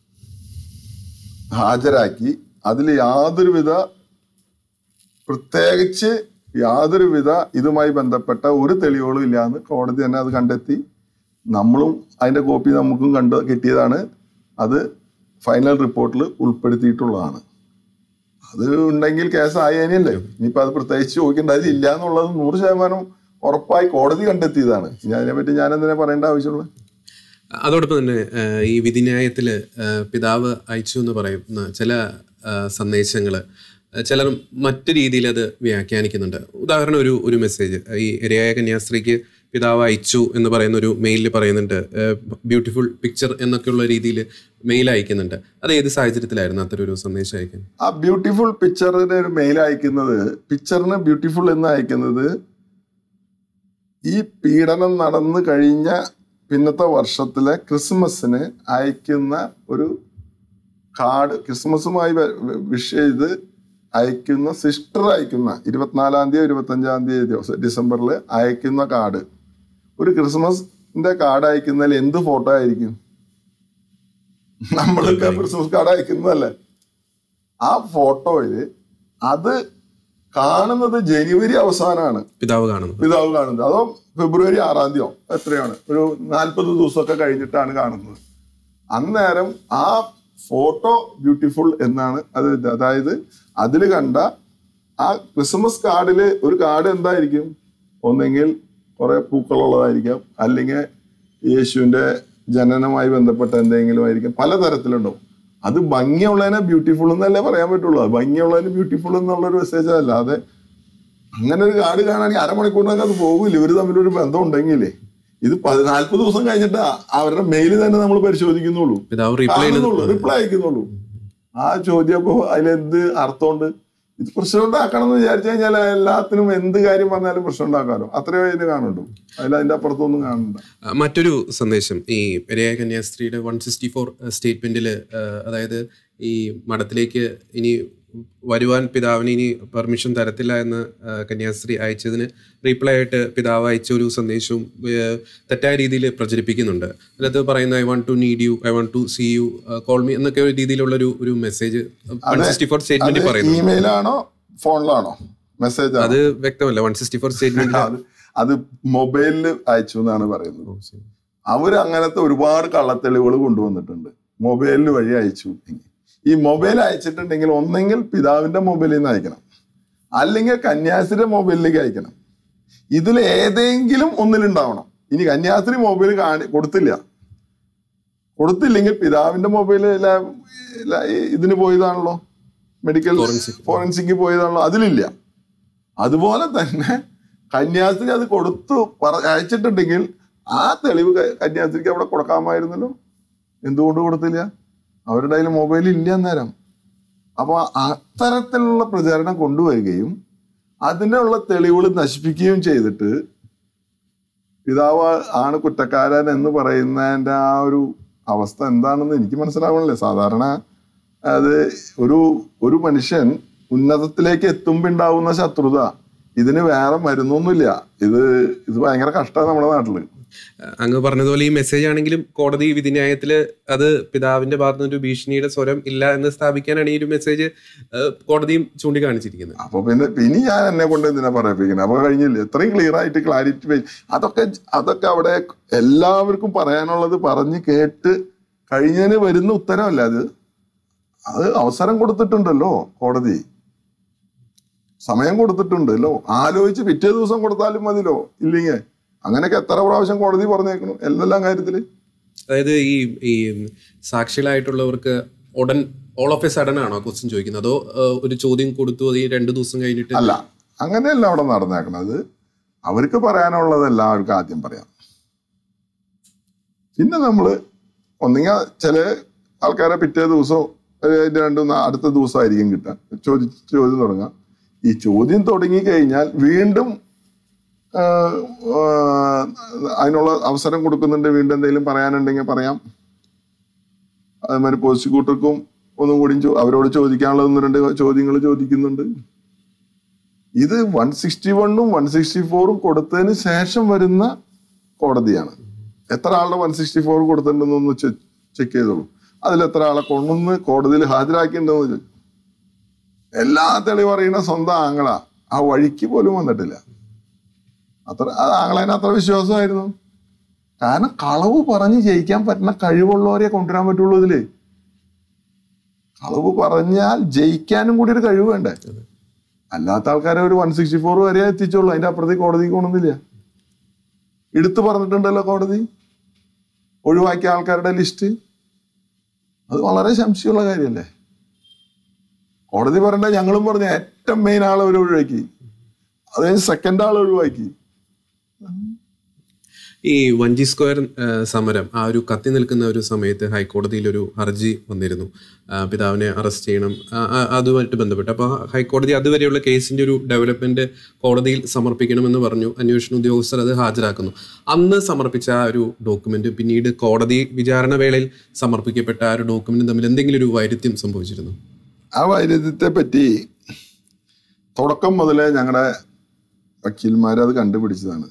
ഹാജരാക്കി അതിൽ യാതൊരുവിധ പ്രത്യേകിച്ച് യാതൊരുവിധ ഇതുമായി ബന്ധപ്പെട്ട ഒരു തെളിവുകളും ഇല്ലാന്ന് കോടതി തന്നെ അത് കണ്ടെത്തി നമ്മളും അതിന്റെ കോപ്പി നമുക്കും കണ്ട് കിട്ടിയതാണ് അത് ഫൈനൽ റിപ്പോർട്ടിൽ ഉൾപ്പെടുത്തിയിട്ടുള്ളതാണ് അത് ഉണ്ടെങ്കിൽ കേസ് ആയേനല്ലേ ഇനിയിപ്പോ അത് പ്രത്യേകിച്ച് ചോദിക്കേണ്ട അതിലില്ല എന്നുള്ളത് നൂറ് ശതമാനം ഉറപ്പായി കോടതി കണ്ടെത്തിയതാണ് ഇനി അതിനെപ്പറ്റി ഞാൻ എന്തിനാ പറയേണ്ട ആവശ്യമുള്ളത് അതോടൊപ്പം തന്നെ ആഹ് ഈ വിധിന്യായത്തിൽ പിതാവ് അയച്ചു എന്ന് പറയുന്ന ചില സന്ദേശങ്ങൾ ചിലർ മറ്റു രീതിയിൽ അത് വ്യാഖ്യാനിക്കുന്നുണ്ട് ഉദാഹരണം ഒരു ഒരു മെസ്സേജ് ഈ ഇരയായ കന്യാസ്ത്രീക്ക് പിതാവ് അയച്ചു എന്ന് പറയുന്ന ഒരു മെയിലിൽ പറയുന്നുണ്ട് ബ്യൂട്ടിഫുൾ പിക്ചർ എന്നൊക്കെയുള്ള രീതിയിൽ മെയിൽ അയക്കുന്നുണ്ട് അത് ഏത് സാഹചര്യത്തിലായിരുന്നു അത്തരം ഒരു സന്ദേശം അയക്കാൻ ആ ബ്യൂട്ടിഫുൾ പിക്ചറിന് ഒരു മെയിൽ അയക്കുന്നത് പിക്ചറിന് ബ്യൂട്ടിഫുൾ എന്ന് അയക്കുന്നത് ഈ പീഡനം നടന്നു കഴിഞ്ഞ പിന്നത്തെ വർഷത്തിലെ ക്രിസ്മസിന് അയക്കുന്ന ഒരു കാർഡ് ക്രിസ്മസുമായി വിഷ് ചെയ്ത് അയക്കുന്ന സിസ്റ്റർ അയക്കുന്ന ഇരുപത്തിനാലാം തീയതി ഇരുപത്തഞ്ചാം തീയതി ഡിസംബറിൽ അയക്കുന്ന കാർഡ് ഒരു ക്രിസ്മസിന്റെ കാർഡ് അയക്കുന്നതിൽ എന്ത് ഫോട്ടോ ആയിരിക്കും നമ്മളൊക്കെ ക്രിസ്മസ് കാർഡ് അയക്കുന്നതല്ലേ ആ ഫോട്ടോയില് അത് കാണുന്നത് ജനുവരി അവസാനമാണ് പിതാവ് കാണുന്നു പിതാവ് കാണുന്നത് അതോ ഫെബ്രുവരി ആറാം തീയതിയോ എത്രയാണ് ഒരു നാൽപ്പത് ദിവസമൊക്കെ കഴിഞ്ഞിട്ടാണ് കാണുന്നത് അന്നേരം ആ ഫോട്ടോ ബ്യൂട്ടിഫുൾ എന്നാണ് അത് അതായത് അതിൽ കണ്ട ആ ക്രിസ്മസ് കാർഡില് ഒരു കാർഡ് എന്തായിരിക്കും ഒന്നെങ്കിൽ കുറെ പൂക്കളുള്ളതായിരിക്കാം അല്ലെങ്കിൽ യേശുവിന്റെ ജനനവുമായി ബന്ധപ്പെട്ട എന്തെങ്കിലും ആയിരിക്കും പലതരത്തിലുണ്ടാവും അത് ഭംഗിയുള്ളതിനെ ബ്യൂട്ടിഫുൾ എന്നല്ലേ പറയാൻ പറ്റുള്ളൂ അത് ഭംഗിയുള്ളതിന് ബ്യൂട്ടിഫുൾ എന്നുള്ളൊരു മെസ്സേജ് അല്ലാതെ അങ്ങനെ ഒരു കാർഡ് കാണാണെങ്കിൽ അരമണിക്കൂറിനൊക്കെ അത് പോകില്ല ഇവർ തമ്മിലൊരു ബന്ധം ഉണ്ടെങ്കിലേ ഇത് നാല്പത് ദിവസം കഴിഞ്ഞിട്ട് അവരുടെ മെയിൽ തന്നെ നമ്മൾ പരിശോധിക്കുന്നുള്ളൂ പിതാവ് റീപ്ലൈ റിപ്ലൈ അയക്കുന്നുള്ളൂ ആ ചോദ്യം അപ്പോ അതിലെന്ത് അർത്ഥമുണ്ട് ഇത് പ്രശ്നം ഉണ്ടാക്കണം എന്ന് വിചാരിച്ചു കഴിഞ്ഞാൽ എല്ലാത്തിനും എന്ത് കാര്യം പറഞ്ഞാലും പ്രശ്നം ഉണ്ടാക്കാമല്ലോ അത്രയോ ഇതിന് കാണുള്ളൂ അതിൽ അതിന്റെ അപ്പുറത്തൊന്നും കാണണ്ട ആ, മറ്റൊരു സന്ദേശം ഈ പെരിയ കന്യാസ്ത്രീയുടെ വൺ സിക്സ്റ്റി ഫോർ സ്റ്റേറ്റ്മെന്റിൽ അതായത് ഈ മഠത്തിലേക്ക് ഇനി വരുവാൻ പിതാവിന് ഇനി പെർമിഷൻ തരത്തില്ല എന്ന് ആ, കന്യാസ്ത്രീ അയച്ചതിന് റീപ്ലൈ ആയിട്ട് പിതാവ് അയച്ച ഒരു സന്ദേശവും ഏ, തെറ്റായ രീതിയിൽ പ്രചരിപ്പിക്കുന്നുണ്ട് അതിനകത്ത് പറയുന്ന I want to need you I want to see you call me എന്നൊക്കെ ഒരു രീതിയിലുള്ള ഒരു ഒരു message one sixty four statement അത് പറയുന്നു ഇമെയിലാണോ ഫോണിലാണോ മെസ്സേജ് അത് വ്യക്തമല്ല വൺ സിക്സ്റ്റി ഫോർ സ്റ്റേറ്റ്മെന്റ് അത് അത് മൊബൈലിൽ അയച്ചു എന്നാണ് പറയുന്നത് അവർ അങ്ങനത്തെ ഒരുപാട് കള്ളത്തെളിവുകൾ കൊണ്ടുവന്നിട്ടുണ്ട് മൊബൈലിൽ വഴി അയച്ചു ഈ മൊബൈൽ അയച്ചിട്ടുണ്ടെങ്കിൽ ഒന്നെങ്കിൽ പിതാവിന്റെ മൊബൈലിൽ നിന്ന് അയക്കണം അല്ലെങ്കിൽ കന്യാസ്ത്രീയുടെ മൊബൈലിലേക്ക് അയക്കണം ഇതിൽ ഏതെങ്കിലും ഒന്നിലുണ്ടാവണം ഇനി കന്യാസ്ത്രീ മൊബൈൽ കാണി കൊടുത്തില്ല കൊടുത്തില്ലെങ്കിൽ പിതാവിന്റെ മൊബൈൽ ഇതിന് പോയതാണല്ലോ മെഡിക്കൽ Forensic. ഫോറൻസിക് പോയതാണല്ലോ അതിലില്ല അതുപോലെ തന്നെ കന്യാസ്ത്രീ അത് കൊടുത്തു പറ അയച്ചിട്ടുണ്ടെങ്കിൽ ആ തെളിവ് ക- കന്യാസ്ത്രീക്ക് അവിടെ കൊടുക്കാമായിരുന്നല്ലോ എന്തുകൊണ്ട് കൊടുത്തില്ല അവരുടെ കയ്യിൽ മൊബൈൽ ഇല്ല അന്നേരം അപ്പൊ അത്തരത്തിലുള്ള പ്രചാരണം കൊണ്ടുവരികയും അതിനുള്ള തെളിവുകൾ നശിപ്പിക്കുകയും ചെയ്തിട്ട് പിതാവ് ആണ് കുറ്റക്കാരൻ എന്ന് പറയുന്നതിന്റെ ആ ഒരു അവസ്ഥ എന്താണെന്ന് എനിക്ക് മനസ്സിലാവണില്ലേ സാധാരണ അത് ഒരു ഒരു മനുഷ്യൻ ഉന്നതത്തിലേക്ക് എത്തുമ്പോ ഉണ്ടാവുന്ന ശത്രുത ഇതിന് വേറെ മരുന്നൊന്നുമില്ല ഇത് ഇത് ഭയങ്കര കഷ്ടമാണ് നമ്മുടെ നാട്ടില് അങ്ങ് പറഞ്ഞതുപോലെ ഈ മെസ്സേജ് ആണെങ്കിലും കോടതി വിധിന്യായത്തില് അത് പിതാവിന്റെ ഭാഗത്തു നിന്ന് ഒരു ഭീഷണിയുടെ സ്വരം ഇല്ല എന്ന് സ്ഥാപിക്കാനാണ് ഈ ഒരു മെസ്സേജ് കോടതിയും ചൂണ്ടിക്കാണിച്ചിരിക്കുന്നത് അപ്പൊ പിന്നെ ഇനി ഞാൻ എന്നെ കൊണ്ട് എന്തിനാ പറയിപ്പിക്കുന്നത് അപ്പൊ കഴിഞ്ഞില്ലേ എത്രയും ക്ലിയർ ആയിട്ട് ക്ലാരിറ്റി അതൊക്കെ അതൊക്കെ അവിടെ എല്ലാവർക്കും പറയാനുള്ളത് പറഞ്ഞ് കേട്ട് കഴിഞ്ഞതിന് വരുന്ന ഉത്തരവല്ല അത് അത് അവസരം കൊടുത്തിട്ടുണ്ടല്ലോ കോടതി സമയം കൊടുത്തിട്ടുണ്ടല്ലോ ആലോചിച്ച് പിറ്റേ ദിവസം കൊടുത്താലും മതിലോ ഇല്ലെങ്കിൽ അങ്ങനെയൊക്കെ എത്ര പ്രാവശ്യം കോടതി പറഞ്ഞേക്കണം എന്തെല്ലാം കാര്യത്തില് അതായത് ഈ ഈ സാക്ഷികളായിട്ടുള്ളവർക്ക് ഉടൻ ഓൾ ഓഫ് എ സഡൻ ആണോ ക്വസ്റ്റ്യൻ ചോദിക്കുന്നത് അതോ ഏഹ്, ഒരു ചോദ്യം കൊടുത്തു അത് ഈ രണ്ടു ദിവസം കഴിഞ്ഞിട്ട് അല്ല അങ്ങനെയല്ല അവിടെ നടന്നേക്കണത് അവർക്ക് പറയാനുള്ളതെല്ലാം അവർക്ക് ആദ്യം പറയാം പിന്നെ നമ്മൾ ഒന്നെങ്കിൽ ചില ആൾക്കാരെ പിറ്റേ ദിവസം അതിന്റെ രണ്ട് മൂന്ന് അടുത്ത ദിവസമായിരിക്കും കിട്ടുക ചോദി ചോദ്യം തുടങ്ങാം ഈ ചോദ്യം തുടങ്ങി കഴിഞ്ഞാൽ വീണ്ടും ആ, ആ, അതിനുള്ള അവസരം കൊടുക്കുന്നുണ്ട് വീണ്ടും എന്തെങ്കിലും പറയാനുണ്ടെങ്കിൽ പറയാം അതേമാതിരി പ്രോസിക്യൂട്ടർക്കും ഒന്നും കൂടി ചോ- അവരോട് ചോദിക്കാനുള്ള ഒന്ന് രണ്ട് ചോദ്യങ്ങൾ ചോദിക്കുന്നുണ്ട് ഇത് വൺ സിക്സ്റ്റി വണ്ണും വൺ സിക്സ്റ്റി ഫോറും കൊടുത്തതിന് ശേഷം വരുന്ന കോടതിയാണ് എത്ര ആളുടെ വൺ സിക്സ്റ്റി ഫോർ കൊടുത്തിട്ടുണ്ടെന്നൊന്ന് ചെക്ക് ചെയ്തോളൂ അതിൽ എത്ര ആളെ കൊണ്ടുവന്ന് കോടതിയിൽ ഹാജരാക്കിയിട്ടുണ്ടെന്ന് ചോദിച്ചു എല്ലാ തെളിവ് അറിയുന്ന സ്വന്തം ആങ്ങള ആ വഴിക്ക് പോലും വന്നിട്ടില്ല അത്ര അത് ആങ്ങളതിന് അത്ര വിശ്വാസമായിരുന്നു കാരണം കളവ് പറഞ്ഞ് ജയിക്കാൻ പറ്റുന്ന കഴിവുള്ളവരെ കൊണ്ടുവരാൻ പറ്റുള്ളൂ ഇതില് കളവ് പറഞ്ഞാൽ ജയിക്കാനും കൂടി ഒരു കഴിവ് വേണ്ടേ അല്ലാത്ത ആൾക്കാരെ ഒരു വൺ സിക്സ്റ്റി ഫോർ വരെ എത്തിച്ചോളൂ അതിന്റെ അപ്പുറത്തേക്ക് കോടതിക്ക് കൊണ്ടൊന്നുമില്ല എടുത്തു പറഞ്ഞിട്ടുണ്ടല്ലോ കോടതി ഒഴിവാക്കിയ ആൾക്കാരുടെ ലിസ്റ്റ് അത് വളരെ സംശയമുള്ള കാര്യമല്ലേ കോടതി പറയണ്ട ഞങ്ങളും പറഞ്ഞ ഏറ്റവും മെയിൻ ആളെ അവർ ഒഴിവാക്കി അത് കഴിഞ്ഞ് സെക്കൻഡ് ആൾ ഒഴിവാക്കി ഈ വഞ്ചി സ്ക്വയർ ഏഹ്, സമരം ആ ഒരു കത്തി നിൽക്കുന്ന ഒരു സമയത്ത് ഹൈക്കോടതിയിൽ ഒരു ഹർജി വന്നിരുന്നു ആ, പിതാവിനെ അറസ്റ്റ് ചെയ്യണം ആ, ആ, അതുമായിട്ട് ബന്ധപ്പെട്ട് അപ്പോൾ ഹൈക്കോടതി അതുവരെയുള്ള കേസിന്റെ ഒരു ഡെവലപ്മെന്റ് കോടതിയിൽ സമർപ്പിക്കണമെന്ന് പറഞ്ഞു അന്വേഷണ ഉദ്യോഗസ്ഥർ അത് ഹാജരാക്കുന്നു അന്ന് സമർപ്പിച്ച ആ ഒരു ഡോക്യുമെന്റ് പിന്നീട് കോടതി വിചാരണ വേളയിൽ സമർപ്പിക്കപ്പെട്ട ആ ഒരു ഡോക്യുമെന്റ് തമ്മിൽ എന്തെങ്കിലും ഒരു വൈരുദ്ധ്യം സംഭവിച്ചിരുന്നു ആ വൈരുദ്ധ്യത്തെ പറ്റി തുടക്കം മുതലേ ഞങ്ങളുടെ വക്കീൽമാർ അത് കണ്ടുപിടിച്ചതാണ്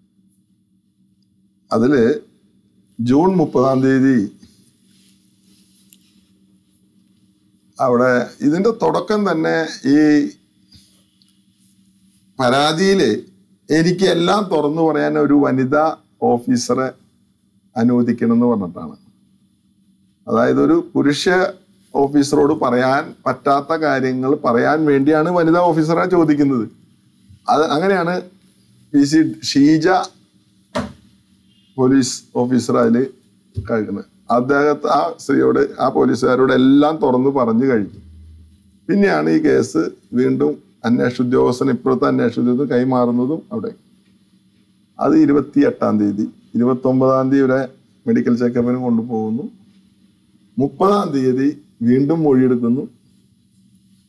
അതില് ജൂൺ മുപ്പതാം തീയതി അവിടെ ഇതിന്റെ തുടക്കം തന്നെ ഈ പരാതിയില് എനിക്ക് എല്ലാം തുറന്നു പറയാൻ ഒരു വനിതാ ഓഫീസറെ അനുവദിക്കണം എന്ന് പറഞ്ഞിട്ടാണ് അതായത് ഒരു പുരുഷ ഓഫീസറോട് പറയാൻ പറ്റാത്ത കാര്യങ്ങൾ പറയാൻ വേണ്ടിയാണ് വനിതാ ഓഫീസറെ ചോദിക്കുന്നത് അത് അങ്ങനെയാണ് P C Sheeja police officer അതിൽ കഴിക്കുന്നത് അദ്ദേഹത്തെ ആ സ്ത്രീയോട് ആ പോലീസുകാരോട് എല്ലാം തുറന്നു പറഞ്ഞു കഴിഞ്ഞു പിന്നെയാണ് ഈ കേസ് വീണ്ടും അന്വേഷണ ഉദ്യോഗസ്ഥൻ ഇപ്പോഴത്തെ അന്വേഷണ ഉദ്യോഗസ്ഥൻ കൈമാറുന്നതും അവിടെ അത് ഇരുപത്തി എട്ടാം തീയതി ഇരുപത്തി ഒമ്പതാം തീയതി വരെ മെഡിക്കൽ ചെക്കപ്പിന് കൊണ്ടുപോകുന്നു മുപ്പതാം തീയതി വീണ്ടും മൊഴിയെടുക്കുന്നു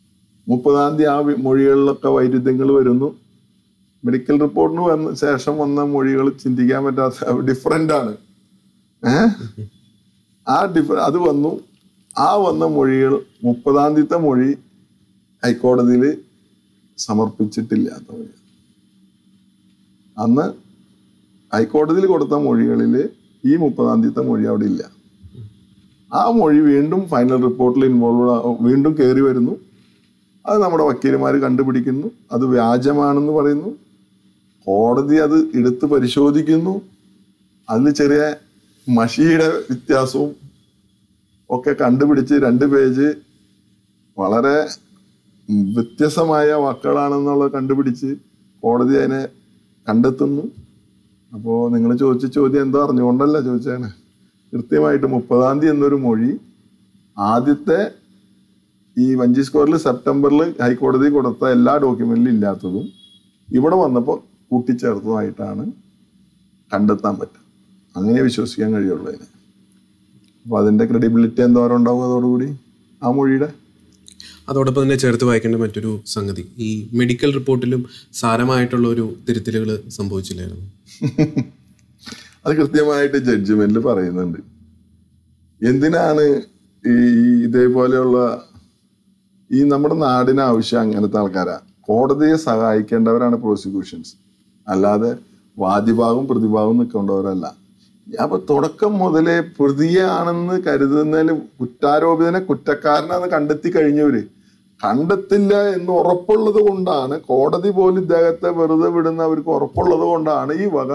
മുപ്പതാം തീയതി ആ വി- മൊഴികളിലൊക്കെ വൈരുദ്ധ്യങ്ങൾ വരുന്നു മെഡിക്കൽ റിപ്പോർട്ടിന് വന്ന ശേഷം വന്ന മൊഴികൾ ചിന്തിക്കാൻ പറ്റാത്ത ഡിഫറെൻ്റ് ആണ് ഏഹ് ആ ഡിഫ അത് വന്നു ആ വന്ന മൊഴികൾ മുപ്പതാം തീയത്തെ മൊഴി ഹൈക്കോടതിയിൽ സമർപ്പിച്ചിട്ടില്ലാത്ത മൊഴി അന്ന് ഹൈക്കോടതിയിൽ കൊടുത്ത മൊഴികളിൽ ഈ മുപ്പതാം തീയത്തെ മൊഴി അവിടെ ഇല്ല ആ മൊഴി വീണ്ടും ഫൈനൽ റിപ്പോർട്ടിൽ ഇൻവോൾവ് വീണ്ടും കയറി വരുന്നു അത് നമ്മുടെ വക്കീലുമാർ കണ്ടുപിടിക്കുന്നു അത് വ്യാജമാണെന്ന് പറയുന്നു കോടതി അത് എടുത്ത് പരിശോധിക്കുന്നു അതിൽ ചെറിയ മഷിയുടെ വ്യത്യാസവും ഒക്കെ കണ്ടുപിടിച്ച് രണ്ട് പേജ് വളരെ വ്യത്യസ്തമായ വാക്കുകളാണെന്നുള്ളത് കണ്ടുപിടിച്ച് കോടതി അതിനെ കണ്ടെത്തുന്നു അപ്പോൾ നിങ്ങൾ ചോദിച്ച ചോദ്യം എന്തോ അറിഞ്ഞുകൊണ്ടല്ല ചോദിച്ചാണ് കൃത്യമായിട്ട് മുപ്പതാം തീയതി എന്നൊരു മൊഴി ആദ്യത്തെ ഈ വഞ്ചി സ്കോറിൽ സെപ്റ്റംബറിൽ ഹൈക്കോടതി കൊടുത്ത എല്ലാ ഡോക്യുമെന്റിലും ഇല്ലാത്തതും ഇവിടെ വന്നപ്പോൾ കൂട്ടിച്ചേർത്തതുമായിട്ടാണ് കണ്ടെത്താൻ പറ്റുക അങ്ങനെ വിശ്വസിക്കാൻ കഴിയുള്ളൂ അതിന് അപ്പോൾ അതിന്റെ ക്രെഡിബിലിറ്റി എന്തോരം ഉണ്ടാവും അതോടുകൂടി ആ മൊഴിയുടെ അതോടൊപ്പം തന്നെ ചേർത്ത് വായിക്കേണ്ട മറ്റൊരു സംഗതി ഈ മെഡിക്കൽ റിപ്പോർട്ടിലും സാരമായിട്ടുള്ള ഒരു തിരുത്തലുകൾ സംഭവിച്ചില്ലായിരുന്നു അത് കൃത്യമായിട്ട് ജഡ്ജ്മെന്റിൽ പറയുന്നുണ്ട് എന്തിനാണ് ഈ ഈ ഇതേപോലെയുള്ള ഈ നമ്മുടെ നാടിന് ആവശ്യം അങ്ങനത്തെ ആൾക്കാരാ കോടതിയെ സഹായിക്കേണ്ടവരാണ് പ്രോസിക്യൂഷൻസ് അല്ലാതെ വാദിഭാഗം പ്രതിഭാഗം നിൽക്കേണ്ടവരല്ല അപ്പൊ തുടക്കം മുതലേ പ്രതിയാണെന്ന് കരുതുന്നതിൽ കുറ്റാരോപിതനെ കുറ്റക്കാരനാന്ന് കണ്ടെത്തി കഴിഞ്ഞവര് കണ്ടെത്തില്ല എന്ന് ഉറപ്പുള്ളത് കൊണ്ടാണ് കോടതി പോലും ഇദ്ദേഹത്തെ വെറുതെ വിടുന്ന അവർക്ക് ഉറപ്പുള്ളത് കൊണ്ടാണ് ഈ വക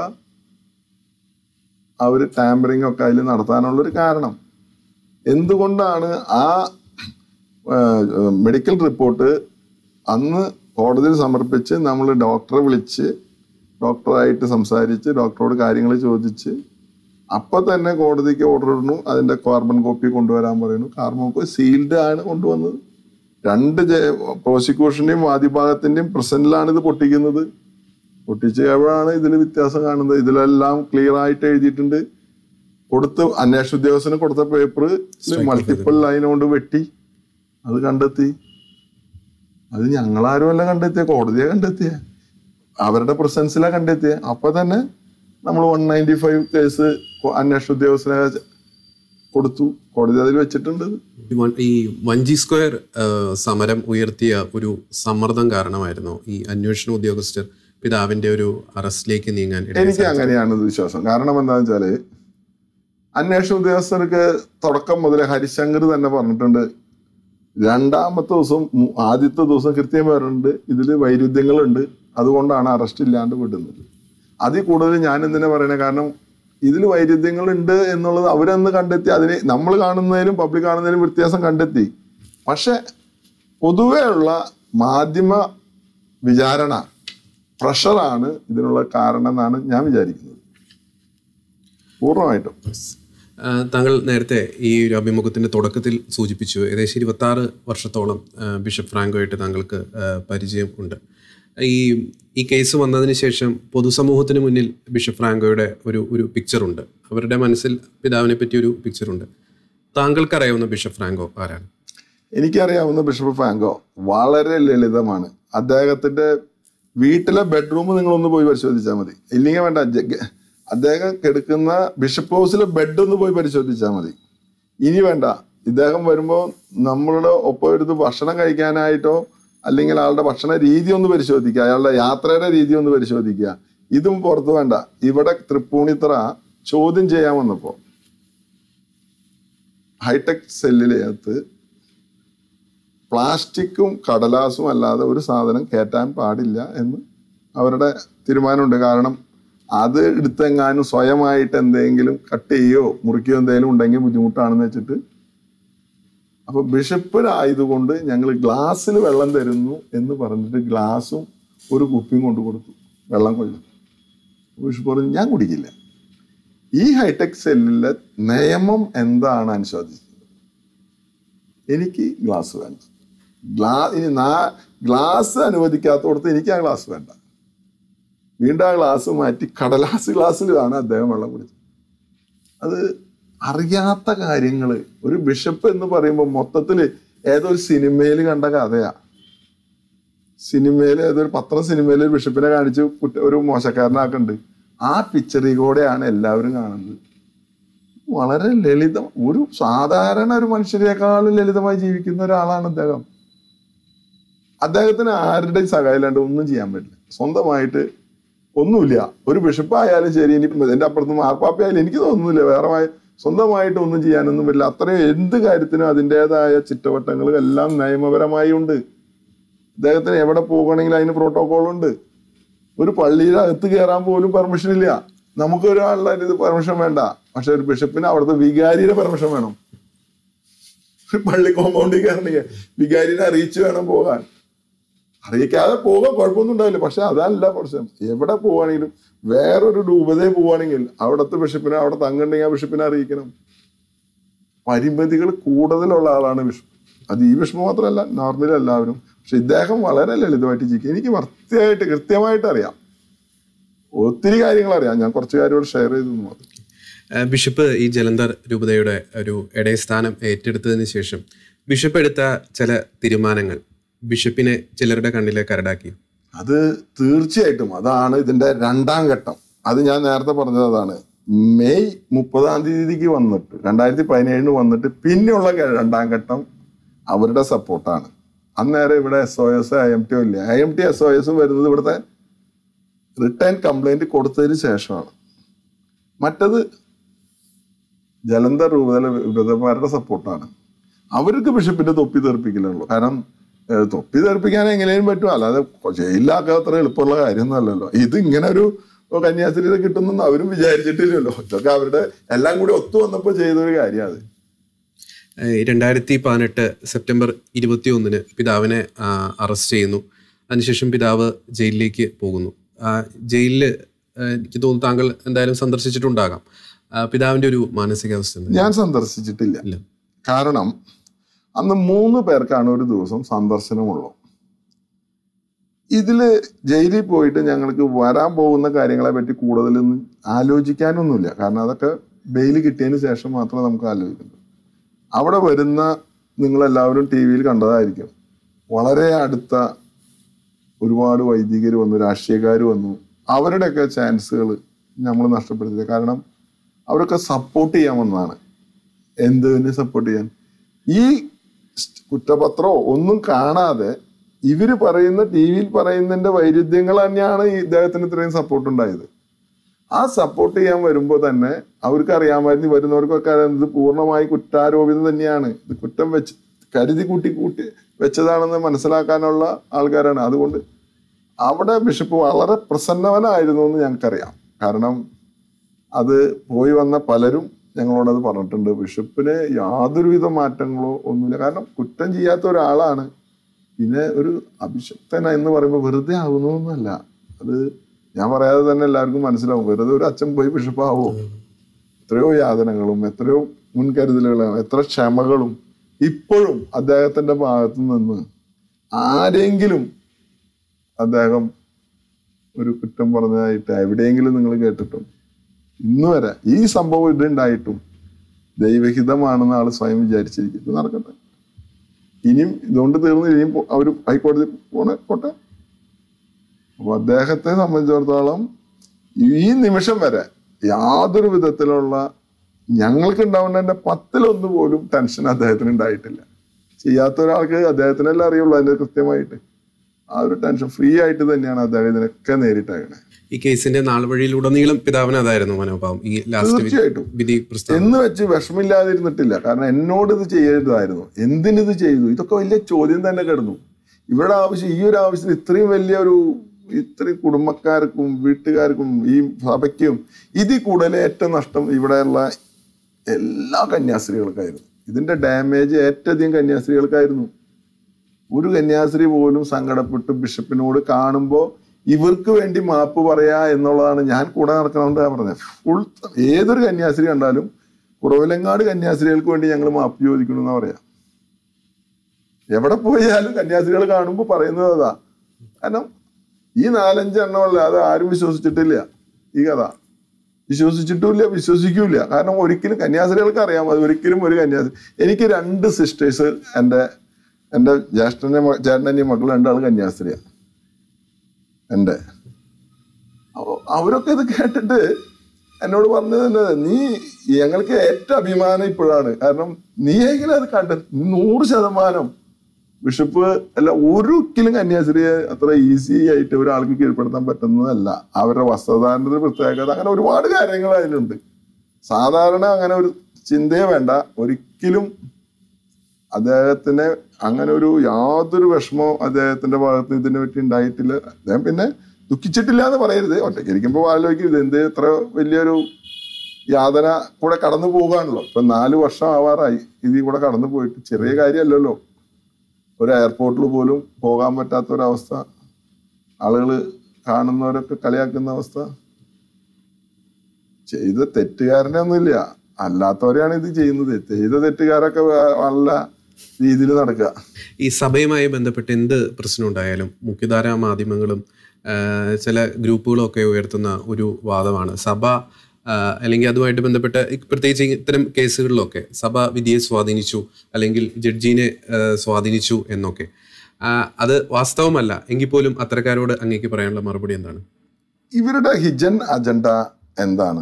അവർ ടാമ്പറിംഗ് ഒക്കെ അതിൽ നടത്താനുള്ളൊരു കാരണം എന്തുകൊണ്ടാണ് ആ മെഡിക്കൽ റിപ്പോർട്ട് അന്ന് കോടതിയിൽ സമർപ്പിച്ച് നമ്മൾ ഡോക്ടറെ വിളിച്ച് ഡോക്ടറായിട്ട് സംസാരിച്ച് ഡോക്ടറോട് കാര്യങ്ങൾ ചോദിച്ച് അപ്പൊ തന്നെ കോടതിക്ക് ഓർഡർ ഇടുന്നു അതിന്റെ കാർബൺ കോപ്പി കൊണ്ടുവരാൻ പറയുന്നു കാർബൺ കോപ്പി സീൽഡ് ആണ് കൊണ്ടുവന്നത് രണ്ട് പ്രോസിക്യൂഷന്റെയും വാദിഭാഗത്തിന്റെയും പ്രസന്റിലാണ് ഇത് പൊട്ടിക്കുന്നത് പൊട്ടിച്ച് എവിടെയാണ് ഇതിൽ വ്യത്യാസം കാണുന്നത് ഇതിലെല്ലാം ക്ലിയർ ആയിട്ട് എഴുതിയിട്ടുണ്ട് കൊടുത്ത് അന്വേഷണ ഉദ്യോഗസ്ഥന് കൊടുത്ത പേപ്പർ മൾട്ടിപ്പിൾ ലൈൻ കൊണ്ട് വെട്ടി അത് കണ്ടെത്തി അത് ഞങ്ങളാരുമല്ല കണ്ടെത്തിയ കോടതിയെ കണ്ടെത്തിയ അവരുടെ പ്രസൻസിലാ കണ്ടെത്തിയ അപ്പൊ തന്നെ നമ്മൾ വൺ നയൻറ്റി ഫൈവ് കേസ് അന്വേഷണ ഉദ്യോഗസ്ഥനെ കൊടുത്തു കോടതി അതിൽ വെച്ചിട്ടുണ്ട് ഈ വൺ- ഈ വഞ്ചി സ്ക്വയർ ആ, സമരം ഉയർത്തിയ ഒരു സമ്മർദ്ദം കാരണമായിരുന്നു ഈ അന്വേഷണ ഉദ്യോഗസ്ഥർ പിതാവിന്റെ ഒരു അറസ്റ്റിലേക്ക് നീങ്ങാൻ ഇടയായത്? എനിക്ക് അങ്ങനെയാണ് ഇത് വിശ്വാസം കാരണം എന്താണെന്ന് വെച്ചാല് അന്വേഷണ ഉദ്യോഗസ്ഥർക്ക് തുടക്കം മുതലേ ഹരിശങ്കർ തന്നെ പറഞ്ഞിട്ടുണ്ട് രണ്ടാമത്തെ ദിവസം മു- ആദ്യത്തെ ദിവസം കൃത്യം പറഞ്ഞിട്ടുണ്ട് ഇതിൽ വൈരുദ്ധ്യങ്ങളുണ്ട് അതുകൊണ്ടാണ് അറസ്റ്റ് ഇല്ലാണ്ട് വിടുന്നത് അതിൽ കൂടുതൽ ഞാൻ എന്തിനാ പറയണേ കാരണം ഇതിൽ വൈരുദ്ധ്യങ്ങളുണ്ട് എന്നുള്ളത് അവരന്ന് കണ്ടെത്തി അതിന് നമ്മൾ കാണുന്നതിലും പബ്ലിക് കാണുന്നതിലും വ്യത്യാസം കണ്ടെത്തി പക്ഷെ പൊതുവേ ഉള്ള മാധ്യമ വിചാരണ പ്രഷറാണ് ഇതിനുള്ള കാരണം എന്നാണ് ഞാൻ വിചാരിക്കുന്നത് പൂർണ്ണമായിട്ടും ആ, താങ്കൾ നേരത്തെ ഈ ഒരു അഭിമുഖത്തിന്റെ തുടക്കത്തിൽ സൂചിപ്പിച്ചു ഏകദേശം ഇരുപത്തി ആറ് വർഷത്തോളം ആ, ബിഷപ്പ് ഫ്രാങ്കോയായിട്ട് താങ്കൾക്ക് ആ, പരിചയം ഉണ്ട് ഈ ഈ കേസ് വന്നതിന് ശേഷം പൊതുസമൂഹത്തിന് മുന്നിൽ ബിഷപ്പ് ഫ്രാങ്കോയുടെ ഒരു ഒരു പിക്ചറുണ്ട് അവരുടെ മനസ്സിൽ പിതാവിനെ പറ്റി ഒരു പിക്ചറുണ്ട് താങ്കൾക്കറിയാവുന്ന ബിഷപ്പ് ഫ്രാങ്കോ ആരാണ് എനിക്കറിയാവുന്ന ബിഷപ്പ് ഫ്രാങ്കോ വളരെ ലളിതമാണ് അദ്ദേഹത്തിന്റെ വീട്ടിലെ ബെഡ്റൂം നിങ്ങളൊന്ന് പോയി പരിശോധിച്ചാൽ മതി ഇല്ലെങ്കിൽ വേണ്ട ജ- അദ്ദേഹം കിടക്കുന്ന ബിഷപ്പ് ഹൗസിലെ ബെഡ് ഒന്ന് പോയി പരിശോധിച്ചാൽ മതി ഇനി വേണ്ട ഇദ്ദേഹം വരുമ്പോൾ നമ്മളുടെ ഒപ്പം എടുത്ത് ഭക്ഷണം കഴിക്കാനായിട്ടോ അല്ലെങ്കിൽ ആളുടെ ഭക്ഷണ രീതി ഒന്ന് പരിശോധിക്കുക അയാളുടെ യാത്രയുടെ രീതി ഒന്ന് പരിശോധിക്കുക ഇതും പുറത്ത് വേണ്ട ഇവിടെ തൃപ്പൂണിത്തറ ചോദ്യം ചെയ്യാൻ വന്നപ്പോ ഹൈടെക് സെല്ലിനകത്ത് പ്ലാസ്റ്റിക്കും കടലാസും അല്ലാതെ ഒരു സാധനം കയറ്റാൻ പാടില്ല എന്ന് അവരുടെ തീരുമാനമുണ്ട് കാരണം അത് എടുത്തെങ്ങാനും സ്വയമായിട്ട് എന്തെങ്കിലും കട്ട് ചെയ്യോ മുറിക്കുകയോ എന്തെങ്കിലും ഉണ്ടെങ്കിൽ ബുദ്ധിമുട്ടാണെന്ന് വെച്ചിട്ട് അപ്പൊ ബിഷപ്പിനായതുകൊണ്ട് ഞങ്ങൾ ഗ്ലാസ്സിൽ വെള്ളം തരുന്നു എന്ന് പറഞ്ഞിട്ട് ഗ്ലാസും ഒരു കുപ്പിയും കൊണ്ടു കൊടുത്തു വെള്ളം കൊള്ളും ബിഷപ്പ് പറഞ്ഞു ഞാൻ കുടിക്കില്ല ഈ ഹൈടെക് സെല്ലിലെ നിയമം എന്താണ് അനുശോചിച്ചത് എനിക്ക് ഗ്ലാസ് വേണ്ട ഗ്ലാ ഇനി നാ ഗ്ലാസ് അനുവദിക്കാത്തടത്ത് എനിക്ക് ആ ഗ്ലാസ് വേണ്ട വീണ്ടും ആ ഗ്ലാസ് മാറ്റി കടലാസ് ഗ്ലാസ്സിലാണ് അദ്ദേഹം വെള്ളം കുടിച്ചത് അത് അറിയാത്ത കാര്യങ്ങൾ ഒരു ബിഷപ്പ് എന്ന് പറയുമ്പോൾ മൊത്തത്തിൽ ഏതോ ഒരു സിനിമയിൽ കണ്ട കഥയാ സിനിമയിൽ ഏതൊരു പത്രം സിനിമയിൽ ഒരു ബിഷപ്പിനെ കാണിച്ച് കുറ്റ ഒരു മോശക്കാരനാക്കുന്നുണ്ട് ആ പിക്ചറിൽ കൂടെയാണ് എല്ലാവരും കാണുന്നത് വളരെ ലളിതം ഒരു സാധാരണ ഒരു മനുഷ്യരെക്കാളും ലളിതമായി ജീവിക്കുന്ന ഒരാളാണ് അദ്ദേഹം അദ്ദേഹത്തിന് ആരുടെയും സഹായമില്ലാണ്ട് ഒന്നും ചെയ്യാൻ പറ്റില്ല സ്വന്തമായിട്ട് ഒന്നുമില്ല ഒരു ബിഷപ്പ് ആയാലും ശരി ഇനി എന്റെ അപ്പുറത്ത് മാർപ്പാപ്പ ആയാലും എനിക്ക് തോന്നുന്നില്ല വേറെ മായ- സ്വന്തമായിട്ട് ഒന്നും ചെയ്യാനൊന്നും പറ്റില്ല അത്രയും എന്ത് കാര്യത്തിനും അതിൻ്റെതായ ചുറ്റുവട്ടങ്ങൾ എല്ലാം നിയമപരമായി ഉണ്ട് അദ്ദേഹത്തിന് എവിടെ പോകണമെങ്കിലും അതിന് പ്രോട്ടോകോൾ ഉണ്ട് ഒരു പള്ളിയുടെ അകത്ത് കയറാൻ പോലും പെർമിഷൻ ഇല്ല നമുക്ക് ഒരാളുടെ ഇത് പെർമിഷൻ വേണ്ട പക്ഷെ ഒരു ബിഷപ്പിന് അവിടുത്തെ വികാരിയുടെ പെർമിഷൻ വേണം ഒരു പള്ളി കോമ്പൗണ്ടിൽ കയറണമെങ്കിൽ വികാരിനെ അറിയിച്ചു വേണം പോകാൻ അറിയിക്കാതെ പോകാൻ കുഴപ്പമൊന്നും ഉണ്ടാവില്ല പക്ഷെ അതല്ല പ്രശ്നം എവിടെ പോവാണെങ്കിലും വേറൊരു രൂപതയിൽ പോവാണെങ്കിൽ അവിടുത്തെ ബിഷപ്പിനെ അവിടെ തങ്ങണ്ടെങ്കിൽ ആ ബിഷപ്പിനെ അറിയിക്കണം പരിമിതികൾ കൂടുതലുള്ള ആളാണ് ബിഷപ്പ് അത് ഈ ബിഷപ്പ് മാത്രമല്ല നോർമലി എല്ലാവരും പക്ഷെ ഇദ്ദേഹം വളരെ ലളിതമായിട്ട് ജീവിക്കും എനിക്ക് വൃത്തിയായിട്ട് കൃത്യമായിട്ട് അറിയാം ഒത്തിരി കാര്യങ്ങൾ അറിയാം ഞാൻ കുറച്ച് കാര്യങ്ങൾ ഷെയർ ചെയ്തു എന്ന് മാത്രം ഏഹ് ബിഷപ്പ് ഈ ജലന്ധർ രൂപതയുടെ ഒരു ഇടയസ്ഥാനം ഏറ്റെടുത്തതിന് ശേഷം ബിഷപ്പ് എടുത്ത ചില തീരുമാനങ്ങൾ ബിഷപ്പിനെ ചിലരുടെ കണ്ണിലെ കരടാക്കി അത് തീർച്ചയായിട്ടും അതാണ് ഇതിന്റെ രണ്ടാം ഘട്ടം അത് ഞാൻ നേരത്തെ പറഞ്ഞത് അതാണ് മെയ് മുപ്പതാം തീയതിക്ക് വന്നിട്ട് രണ്ടായിരത്തി പതിനേഴിന് വന്നിട്ട് പിന്നെയുള്ള ഘ- രണ്ടാം ഘട്ടം അവരുടെ സപ്പോർട്ടാണ് അന്നേരം ഇവിടെ S O S I M T ഇല്ല I M T S O എസും വരുന്നത് ഇവിടുത്തെ റിട്ടേൺ കംപ്ലൈന്റ് കൊടുത്തതിന് ശേഷമാണ് മറ്റത് ജലന്ധർ രൂപതയിലെ വിരുദ്ധന്മാരുടെ സപ്പോർട്ടാണ് അവർക്ക് ബിഷപ്പിന്റെ തൊപ്പി തെറിപ്പിക്കില്ലുള്ളൂ കാരണം ഏഹ്, തൊപ്പി തെറിപ്പിക്കാൻ എങ്ങനെയും പറ്റും അല്ലാതെ ജയിലിലാക്കാൻ അത്ര എളുപ്പമുള്ള കാര്യമൊന്നുമല്ലല്ലോ ഇത് ഇങ്ങനെ ഒരു കന്യാസ്ത്രീയെ കിട്ടുന്നെന്ന് അവരും വിചാരിച്ചിട്ടില്ലല്ലോ ഇതൊക്കെ അവരുടെ എല്ലാം കൂടി ഒത്തു വന്നപ്പോൾ ചെയ്തൊരു കാര്യമാണ് അത് ഏഹ് രണ്ടായിരത്തി പതിനെട്ട് സെപ്റ്റംബർ ഇരുപത്തി ഒന്നിന് പിതാവിനെ ആ, അറസ്റ്റ് ചെയ്യുന്നു അതിനുശേഷം പിതാവ് ജയിലിലേക്ക് പോകുന്നു ആ, ജയിലില് ഏഹ് എനിക്ക് തോന്നുന്നു താങ്കൾ എന്തായാലും സന്ദർശിച്ചിട്ടുണ്ടാകാം ആ, പിതാവിന്റെ ഒരു മാനസികാവസ്ഥ എന്താ? ഞാൻ സന്ദർശിച്ചിട്ടില്ല ഇല്ല കാരണം അന്ന് മൂന്ന് പേർക്കാണ് ഒരു ദിവസം സന്ദർശനമുള്ളൂ ഇതില് ജയിലിൽ പോയിട്ട് ഞങ്ങൾക്ക് വരാൻ പോകുന്ന കാര്യങ്ങളെ പറ്റി കൂടുതലൊന്നും ആലോചിക്കാനൊന്നുമില്ല കാരണം അതൊക്കെ ബെയിൽ കിട്ടിയതിന് ശേഷം മാത്രമേ നമുക്ക് ആലോചിക്കുള്ളൂ അവിടെ വരുന്ന നിങ്ങളെല്ലാവരും ടി വിയിൽ കണ്ടതായിരിക്കും വളരെ അടുത്ത ഒരുപാട് വൈദികർ വന്നു രാഷ്ട്രീയക്കാർ വന്നു അവരുടെയൊക്കെ ചാൻസുകൾ നമ്മൾ നഷ്ടപ്പെടുത്തിയത് കാരണം അവരൊക്കെ സപ്പോർട്ട് ചെയ്യാൻ വന്നതാണ് എന്തിനെ സപ്പോർട്ട് ചെയ്യാൻ ഈ സ്റ്റ് കുറ്റപത്രമോ ഒന്നും കാണാതെ ഇവര് പറയുന്ന ടി വിയിൽ പറയുന്നതിന്റെ വൈരുദ്ധ്യങ്ങൾ തന്നെയാണ് ഈ ഇദ്ദേഹത്തിന് ഇത്രയും സപ്പോർട്ട് ഉണ്ടായത് ആ സപ്പോർട്ട് ചെയ്യാൻ വരുമ്പോൾ തന്നെ അവർക്ക് അറിയാമായിരുന്നു വരുന്നവർക്കൊക്കെ അറിയാം ഇത് പൂർണ്ണമായി കുറ്റാരോപിതം തന്നെയാണ് ഇത് കുറ്റം വെച്ച് കരുതി കൂട്ടി കൂട്ടി വെച്ചതാണെന്ന് മനസ്സിലാക്കാനുള്ള ആൾക്കാരാണ് അതുകൊണ്ട് അവിടെ ബിഷപ്പ് വളരെ പ്രസന്നവനായിരുന്നു എന്ന് ഞങ്ങൾക്കറിയാം കാരണം അത് പോയി വന്ന പലരും ഞങ്ങളോട് അത് പറഞ്ഞിട്ടുണ്ട് ബിഷപ്പിന് യാതൊരുവിധ മാറ്റങ്ങളോ ഒന്നുമില്ല കാരണം കുറ്റം ചെയ്യാത്ത ഒരാളാണ് പിന്നെ ഒരു അഭിഷക്തന എന്ന് പറയുമ്പോൾ വെറുതെ ആവുന്നൊന്നുമല്ല അത് ഞാൻ പറയാതെ തന്നെ എല്ലാവർക്കും മനസ്സിലാവും വെറുതെ ഒരു അച്ഛൻ പോയി ബിഷപ്പാവോ എത്രയോ യാതനകളും എത്രയോ മുൻകരുതലുകളും എത്ര ക്ഷമകളും ഇപ്പോഴും അദ്ദേഹത്തിന്റെ ഭാഗത്തു നിന്ന് ആരെങ്കിലും അദ്ദേഹം ഒരു കുറ്റം പറഞ്ഞതായിട്ട് എവിടെയെങ്കിലും നിങ്ങൾ കേട്ടിട്ടും ഇന്ന് വരെ ഈ സംഭവം ഇതുണ്ടായിട്ടും ദൈവഹിതമാണെന്ന് ആള് സ്വയം വിചാരിച്ചിരിക്കും ഇത് നടക്കട്ടെ ഇനിയും ഇതുകൊണ്ട് തീർന്ന് ഇനിയും അവർ ഹൈക്കോടതി പോണ പോട്ടെ അപ്പൊ അദ്ദേഹത്തെ സംബന്ധിച്ചിടത്തോളം ഈ നിമിഷം വരെ യാതൊരു വിധത്തിലുള്ള ഞങ്ങൾക്ക് ഉണ്ടാവുന്നതിന്റെ പത്തിലൊന്ന് പോലും ടെൻഷൻ അദ്ദേഹത്തിന് ഉണ്ടായിട്ടില്ല ചെയ്യാത്ത ഒരാൾക്ക് അദ്ദേഹത്തിനെല്ലാം അറിയുള്ളൂ അതിന്റെ കൃത്യമായിട്ട് ആ ഒരു ടെൻഷൻ ഫ്രീ ആയിട്ട് തന്നെയാണ് അദ്ദേഹം ഇതിനൊക്കെ നേരിട്ടേക്കണേ ഈ കേസിന്റെ നാൾവഴിയിലുടനീളം പിതാവിന് അതായിരുന്നു മനോഭാവം ഈ ലാസ്റ്റ് തീർച്ചയായിട്ടും വിധി പ്രസ്താവന എന്ന് വെച്ച് വിഷമില്ലാതിരുന്നിട്ടില്ല കാരണം എന്നോട് ഇത് ചെയ്യരുതായിരുന്നു എന്തിനിത് ചെയ്തു ഇതൊക്കെ വലിയ ചോദ്യം തന്നെ കിടന്നു ഇവിടെ ആവശ്യം ഈ ഒരു ആവശ്യത്തിന് ഇത്രയും വലിയ ഒരു ഇത്രയും കുടുംബക്കാർക്കും വീട്ടുകാർക്കും ഈ സഭയ്ക്കും ഇതിൽ കൂടുതൽ ഏറ്റവും നഷ്ടം ഇവിടെയുള്ള എല്ലാ കന്യാസ്ത്രീകൾക്കായിരുന്നു ഇതിന്റെ ഡാമേജ് ഏറ്റവും അധികം കന്യാസ്ത്രീകൾക്കായിരുന്നു ഒരു കന്യാസ്ത്രീ പോലും സങ്കടപ്പെട്ട് ബിഷപ്പിനോട് കാണുമ്പോൾ ഇവർക്ക് വേണ്ടി മാപ്പ് പറയാ എന്നുള്ളതാണ് ഞാൻ കൂടെ നടക്കണമെന്ന് പറഞ്ഞത് ഫുൾ ഏതൊരു കന്യാസ്ത്രീ കണ്ടാലും കുറവിലങ്ങാട് കന്യാസ്ത്രീകൾക്ക് വേണ്ടി ഞങ്ങൾ മാപ്പ് ചോദിക്കണമെന്ന് പറയാം എവിടെ പോയാലും കന്യാസ്ത്രീകൾ കാണുമ്പോൾ പറയുന്നത് അതാ കാരണം ഈ നാലഞ്ചെണ്ണം അല്ലാതെ ആരും വിശ്വസിച്ചിട്ടില്ല ഈ കഥ വിശ്വസിച്ചിട്ടുമില്ല വിശ്വസിക്കൂല കാരണം ഒരിക്കലും കന്യാസ്ത്രീകൾക്ക് അറിയാം അത് ഒരിക്കലും ഒരു കന്യാസ്ത്രീ എനിക്ക് രണ്ട് സിസ്റ്റേഴ്സ് എൻ്റെ എൻ്റെ ജ്യേഷ്ഠൻ്റെ മ- ചേട്ടൻ്റെ മക്കൾ രണ്ടാൾ കന്യാസ്ത്രീയാണ് എൻ്റെ അപ്പോൾ അവരൊക്കെ ഇത് കേട്ടിട്ട് എന്നോട് പറഞ്ഞത് തന്നെ നീ ഞങ്ങൾക്ക് ഏറ്റവും അഭിമാനം ഇപ്പോഴാണ് കാരണം നീ എങ്ങനെ അത് കണ്ട നൂറ് ശതമാനം ബിഷപ്പ് അല്ല ഒരിക്കലും കന്യാസ്ത്രീയെ അത്ര ഈസി ആയിട്ട് ഒരാൾക്ക് കീഴ്പ്പെടുത്താൻ പറ്റുന്നതല്ല അവരുടെ വസ്ത്രധാരണത്തിന് പ്രത്യേകത അങ്ങനെ ഒരുപാട് കാര്യങ്ങൾ അതിലുണ്ട് സാധാരണ അങ്ങനെ ഒരു ചിന്തയെ വേണ്ട ഒരിക്കലും അദ്ദേഹത്തിന് അങ്ങനെ ഒരു യാതൊരു വിഷമവും അദ്ദേഹത്തിന്റെ ഭാഗത്ത് നിന്ന് ഇതിനെ പറ്റി ഉണ്ടായിട്ടില്ല അദ്ദേഹം പിന്നെ ദുഃഖിച്ചിട്ടില്ല എന്ന് പറയരുത് ഒറ്റയ്ക്ക് ഇരിക്കുമ്പോൾ ആലോചിക്കരുത് എന്ത് ഇത്ര വലിയൊരു യാതന കൂടെ കടന്നു പോകാണല്ലോ ഇപ്പൊ നാല് വർഷം ആവാറായി ഇതിൽ കൂടെ കടന്നു പോയിട്ട് ചെറിയ കാര്യമല്ലല്ലോ ഒരു എയർപോർട്ടിൽ പോലും പോകാൻ പറ്റാത്ത ഒരവസ്ഥ ആളുകൾ കാണുന്നവരൊക്കെ കളിയാക്കുന്ന അവസ്ഥ ചെയ്ത തെറ്റുകാരനെ ഒന്നുമില്ല അല്ലാത്തവരെയാണ് ഇത് ചെയ്യുന്നത് ചെയ്ത തെറ്റുകാരൊക്കെ വേ- നല്ല രീതിയിൽ നടക്കുക ഈ സഭയുമായി ബന്ധപ്പെട്ട് എന്ത് പ്രശ്നം ഉണ്ടായാലും മുഖ്യധാരാ മാധ്യമങ്ങളും ആ, ചില ഗ്രൂപ്പുകളും ഒക്കെ ഉയർത്തുന്ന ഒരു വാദമാണ് സഭ ആ, അല്ലെങ്കിൽ അതുമായിട്ട് ബന്ധപ്പെട്ട ഇ- പ്രത്യേകിച്ച് ഇത്തരം കേസുകളിലൊക്കെ സഭ വിധിയെ സ്വാധീനിച്ചു അല്ലെങ്കിൽ ജഡ്ജിനെ ആ, സ്വാധീനിച്ചു എന്നൊക്കെ ആ, അത് വാസ്തവമല്ല എങ്കിൽ പോലും അത്തരക്കാരോട് അങ്ങേക്ക് പറയാനുള്ള മറുപടി എന്താണ് ഇവരുടെ ഹിജൻ അജണ്ട എന്താണ്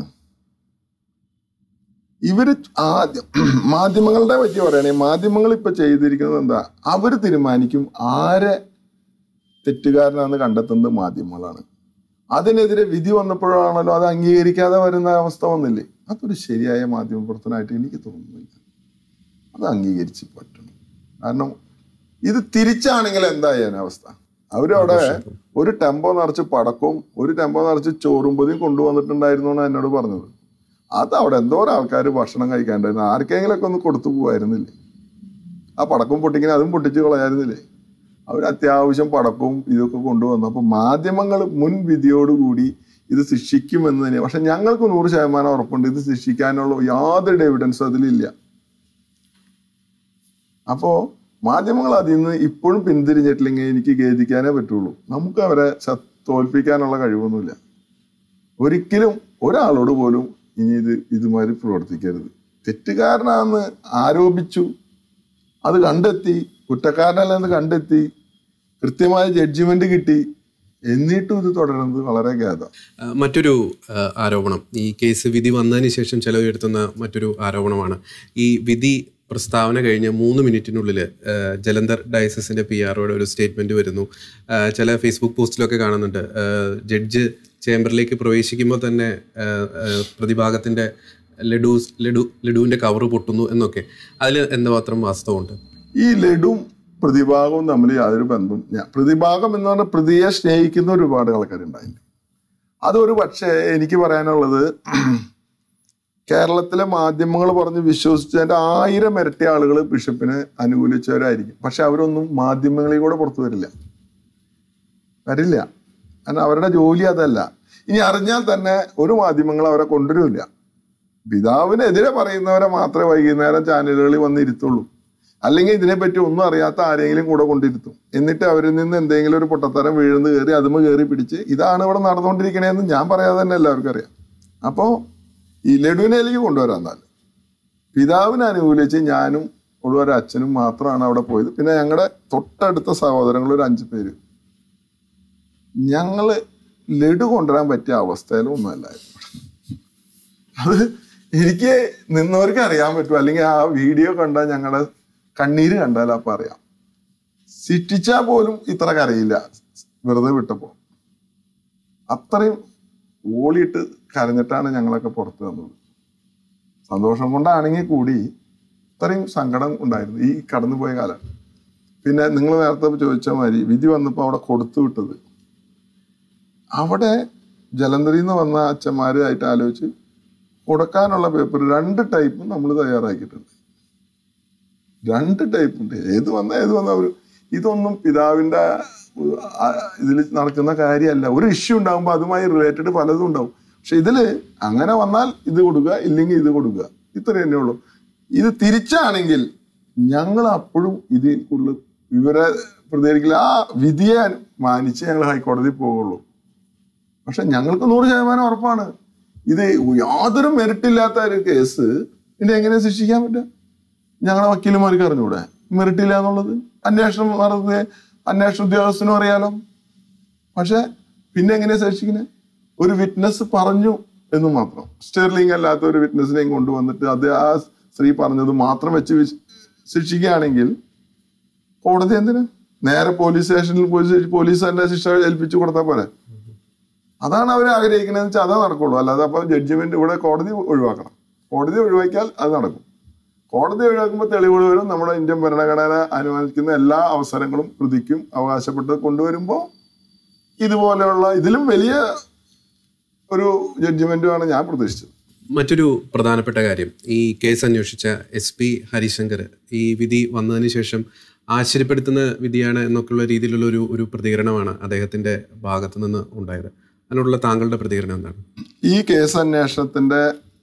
ഇവര് ആദ്യം മാധ്യമങ്ങളുടെ പറ്റി പറയുകയാണെങ്കിൽ മാധ്യമങ്ങൾ ഇപ്പൊ ചെയ്തിരിക്കുന്നത് എന്താ അവര് തീരുമാനിക്കും ആരെ തെറ്റുകാരനാണെന്ന് കണ്ടെത്തുന്നത് മാധ്യമങ്ങളാണ് അതിനെതിരെ വിധി വന്നപ്പോഴാണല്ലോ അത് അംഗീകരിക്കാതെ വരുന്ന അവസ്ഥ വന്നില്ലേ അതൊരു ശരിയായ മാധ്യമ പ്രവർത്തനമായിട്ട് എനിക്ക് തോന്നുന്നില്ല അത് അംഗീകരിച്ച് പറ്റണം കാരണം ഇത് തിരിച്ചാണെങ്കിൽ എന്തായാലും അവസ്ഥ അവരവിടെ ഒരു ടെമ്പോ നിറച്ച് പടക്കവും ഒരു ടെമ്പോ നിറച്ച് ചോറും പൊതിയും കൊണ്ടുവന്നിട്ടുണ്ടായിരുന്നു എന്നാണ് എന്നോട് പറഞ്ഞത് അത് അവിടെ എന്തോരം ആൾക്കാർ ഭക്ഷണം കഴിക്കാണ്ടായിരുന്നു ആർക്കെങ്കിലൊക്കെ ഒന്ന് കൊടുത്തു പോവായിരുന്നില്ലേ ആ പടക്കം പൊട്ടിങ്ങനെ അതും പൊട്ടിച്ച് കളയായിരുന്നില്ലേ അവർ അത്യാവശ്യം പടക്കവും ഇതൊക്കെ കൊണ്ടുവന്നു അപ്പൊ മാധ്യമങ്ങൾ മുൻവിധിയോടുകൂടി ഇത് ശിക്ഷിക്കുമെന്ന് തന്നെ പക്ഷെ ഞങ്ങൾക്ക് നൂറ് ശതമാനം ഉറപ്പുണ്ട് ഇത് ശിക്ഷിക്കാനുള്ള യാതൊരു എവിഡൻസും അതിലില്ല അപ്പോ മാധ്യമങ്ങൾ അതിൽ നിന്ന് ഇപ്പോഴും പിന്തിരിഞ്ഞിട്ടില്ലെങ്കിൽ എനിക്ക് ഖേദിക്കാനേ പറ്റുള്ളൂ നമുക്ക് അവരെ ശ- തോൽപ്പിക്കാനുള്ള കഴിവൊന്നുമില്ല ഒരിക്കലും ഒരാളോട് പോലും ഇനി ഇത് ഇതുമാതിരി പ്രവർത്തിക്കരുത് തെറ്റുകാരനാണെന്ന് ആരോപിച്ചു അത് കണ്ടെത്തി കുറ്റക്കാരനല്ലെന്ന് കണ്ടെത്തി കൃത്യമായ ജഡ്ജിമെന്റ് കിട്ടി എന്നിട്ടും ഇത് തുടരുന്നത് വളരെ ഖേദം ആ, മറ്റൊരു ആ, ആരോപണം ഈ കേസ് വിധി വന്നതിന് ശേഷം ചില ഉയർത്തുന്ന മറ്റൊരു ആരോപണമാണ് ഈ വിധി പ്രസ്താവന കഴിഞ്ഞ് മൂന്ന് മിനിറ്റിനുള്ളിൽ ജലന്ധർ ഡയസസിന്റെ പി ആറോടെ ഒരു സ്റ്റേറ്റ്മെന്റ് വരുന്നു ആ, ചില ഫേസ്ബുക്ക് പോസ്റ്റിലൊക്കെ കാണുന്നുണ്ട് ആ, ജഡ്ജ് ചേംബറിലേക്ക് പ്രവേശിക്കുമ്പോൾ തന്നെ ആ, ആ, പ്രതിഭാഗത്തിന്റെ ലഡു ലഡു ലഡുവിന്റെ കവർ പൊട്ടുന്നു എന്നൊക്കെ അതിൽ എന്തുമാത്രം വാസ്തവമുണ്ട് ഈ ലഡുവും പ്രതിഭാഗവും തമ്മിൽ യാതൊരു ബന്ധവും ഞാൻ പ്രതിഭാഗം എന്ന് പറഞ്ഞാൽ പ്രതിയെ സ്നേഹിക്കുന്ന ഒരുപാട് ആൾക്കാരുണ്ടായില്ല അതൊരു പക്ഷേ എനിക്ക് പറയാനുള്ളത് കേരളത്തിലെ മാധ്യമങ്ങൾ പറഞ്ഞ് വിശ്വസിച്ചതിന്റെ ആയിരം ഇരട്ടി ആളുകൾ ബിഷപ്പിനെ അനുകൂലിച്ചവരായിരിക്കും പക്ഷെ അവരൊന്നും മാധ്യമങ്ങളിൽ കൂടെ പുറത്തു വരില്ല വരില്ല കാരണം അവരുടെ ജോലി അതല്ല ഇനി അറിഞ്ഞാൽ തന്നെ ഒരു മാധ്യമങ്ങൾ അവരെ കൊണ്ടുവരില്ല പിതാവിനെതിരെ പറയുന്നവരെ മാത്രമേ വൈകുന്നേരം ചാനലുകളിൽ വന്നിരുത്തുള്ളൂ അല്ലെങ്കിൽ ഇതിനെപ്പറ്റി ഒന്നും അറിയാത്ത ആരെങ്കിലും കൂടെ കൊണ്ടിരുത്തും എന്നിട്ട് അവരിൽ നിന്ന് എന്തെങ്കിലും ഒരു പൊട്ടത്തരം വീഴുന്ന് കയറി അതുമ കയറി പിടിച്ച് ഇതാണ് ഇവിടെ നടന്നുകൊണ്ടിരിക്കണേന്ന് ഞാൻ പറയാതെ തന്നെ എല്ലാവർക്കും അറിയാം അപ്പോൾ ഈ ലഡുവിനേലേക്ക് കൊണ്ടുവരാൻ എന്നാൽ പിതാവിനെ അനുകൂലിച്ച് ഞാനും ഉള്ള അച്ഛനും മാത്രമാണ് അവിടെ പോയത് പിന്നെ ഞങ്ങളുടെ തൊട്ടടുത്ത സഹോദരങ്ങൾ ഒരു അഞ്ചു പേര് ഞങ്ങള് ലഡു കൊണ്ടുവരാൻ പറ്റിയ അവസ്ഥയിലും ഒന്നുമല്ലായിരുന്നു അത് എനിക്ക് നിന്നവർക്ക് അറിയാൻ പറ്റും അല്ലെങ്കിൽ ആ വീഡിയോ കണ്ടാൽ ഞങ്ങളുടെ കണ്ണീര് കണ്ടാൽ അപ്പൊ അറിയാം സിറ്റിച്ചാൽ പോലും ഇത്ര കരയില്ല വെറുതെ വിട്ടപ്പോ അത്രയും ഓളിയിട്ട് കരഞ്ഞിട്ടാണ് ഞങ്ങളൊക്കെ പുറത്ത് വന്നത് സന്തോഷം കൊണ്ടാണെങ്കിൽ കൂടി ഇത്രയും സങ്കടം ഉണ്ടായിരുന്നു ഈ കടന്നുപോയ കാലം പിന്നെ നിങ്ങൾ നേരത്തെ ചോദിച്ച മാതിരി വിധി വന്നപ്പോൾ അവിടെ കൊടുത്തു വിട്ടത് അവിടെ ജലന്ധറിയിൽ നിന്ന് വന്ന അച്ഛന്മാരുമായിട്ട് ആലോചിച്ച് കൊടുക്കാനുള്ള പേപ്പർ രണ്ട് ടൈപ്പും നമ്മൾ തയ്യാറാക്കിയിട്ടുണ്ട് രണ്ട് ടൈപ്പ് ഉണ്ട് ഏത് വന്ന ഏത് വന്ന ഒരു ഇതൊന്നും പിതാവിന്റെ ഇതിൽ നടക്കുന്ന കാര്യമല്ല ഒരു ഇഷ്യൂ ഉണ്ടാകുമ്പോൾ അതുമായി റിലേറ്റഡ് പലതും ഉണ്ടാവും പക്ഷെ ഇതില് അങ്ങനെ വന്നാൽ ഇത് കൊടുക്കുക ഇല്ലെങ്കിൽ ഇത് കൊടുക്കുക ഇത്ര തന്നെ ഉള്ളൂ ഇത് തിരിച്ചാണെങ്കിൽ ഞങ്ങൾ അപ്പോഴും ഇതിൽ കൂടുതൽ ഇവരെ പ്രതികരിക്കില്ല ആ വിധിയെ മാനിച്ച് ഞങ്ങൾ ഹൈക്കോടതിയിൽ പോവുള്ളൂ പക്ഷെ ഞങ്ങൾക്ക് നൂറ് ശതമാനം ഉറപ്പാണ് ഇത് യാതൊരു മെറിറ്റില്ലാത്ത ഒരു കേസ് പിന്നെ എങ്ങനെ ശിക്ഷിക്കാൻ പറ്റുക ഞങ്ങളുടെ വക്കീലുമാർക്ക് അറിഞ്ഞൂടെ മെറിട്ടില്ല എന്നുള്ളത് അന്വേഷണം നടത്തിയ അന്വേഷണ ഉദ്യോഗസ്ഥനും അറിയാലോ പക്ഷെ പിന്നെ എങ്ങനെയാ ശിക്ഷിക്കുന്നത് ഒരു വിറ്റ്നസ് പറഞ്ഞു എന്ന് മാത്രം സ്റ്റെർലിംഗ് അല്ലാത്ത ഒരു വിറ്റ്നസിനെയും കൊണ്ടുവന്നിട്ട് അത് ആ സ്ത്രീ പറഞ്ഞത് മാത്രം വെച്ച് വിശ്- ശിക്ഷിക്കുകയാണെങ്കിൽ കോടതി എന്തിനാ നേരെ പോലീസ് സ്റ്റേഷനിൽ പോയി പോലീസ് തന്നെ ശിക്ഷ ഏൽപ്പിച്ചു കൊടുത്താൽ പോരെ അതാണ് അവർ ആഗ്രഹിക്കുന്നതെന്ന് വെച്ചാൽ അതേ നടക്കുള്ളൂ അല്ലാതെ അപ്പൊ ജഡ്ജിമെന്റ് ഇവിടെ കോടതി ഒഴിവാക്കണം കോടതി ഒഴിവാക്കിയാൽ അത് നടക്കും കോടതി ഒഴിവാക്കുമ്പോൾ തെളിവുകൾ വരും നമ്മുടെ ഇന്ത്യൻ ഭരണഘടന അനുവദിക്കുന്ന എല്ലാ അവസരങ്ങളും പ്രതിക്കും അവകാശപ്പെട്ട് കൊണ്ടുവരുമ്പോൾ ഇതുപോലെയുള്ള ഇതിലും വലിയ ഒരു ജഡ്ജിമെന്റുമാണ് ഞാൻ പ്രതീക്ഷിച്ചത് മറ്റൊരു പ്രധാനപ്പെട്ട കാര്യം ഈ കേസ് അന്വേഷിച്ച എസ് പി ഹരിശങ്കർ ഈ വിധി വന്നതിന് ശേഷം ആശ്ചര്യപ്പെടുത്തുന്ന വിധിയാണ് എന്നൊക്കെയുള്ള രീതിയിലുള്ള ഒരു ഒരു പ്രതികരണമാണ് അദ്ദേഹത്തിന്റെ ഭാഗത്തു നിന്ന് ഉണ്ടായത് അതിനോടുള്ള താങ്കളുടെ പ്രതികരണം എന്താണ് ഈ കേസ് അന്വേഷണത്തിന്റെ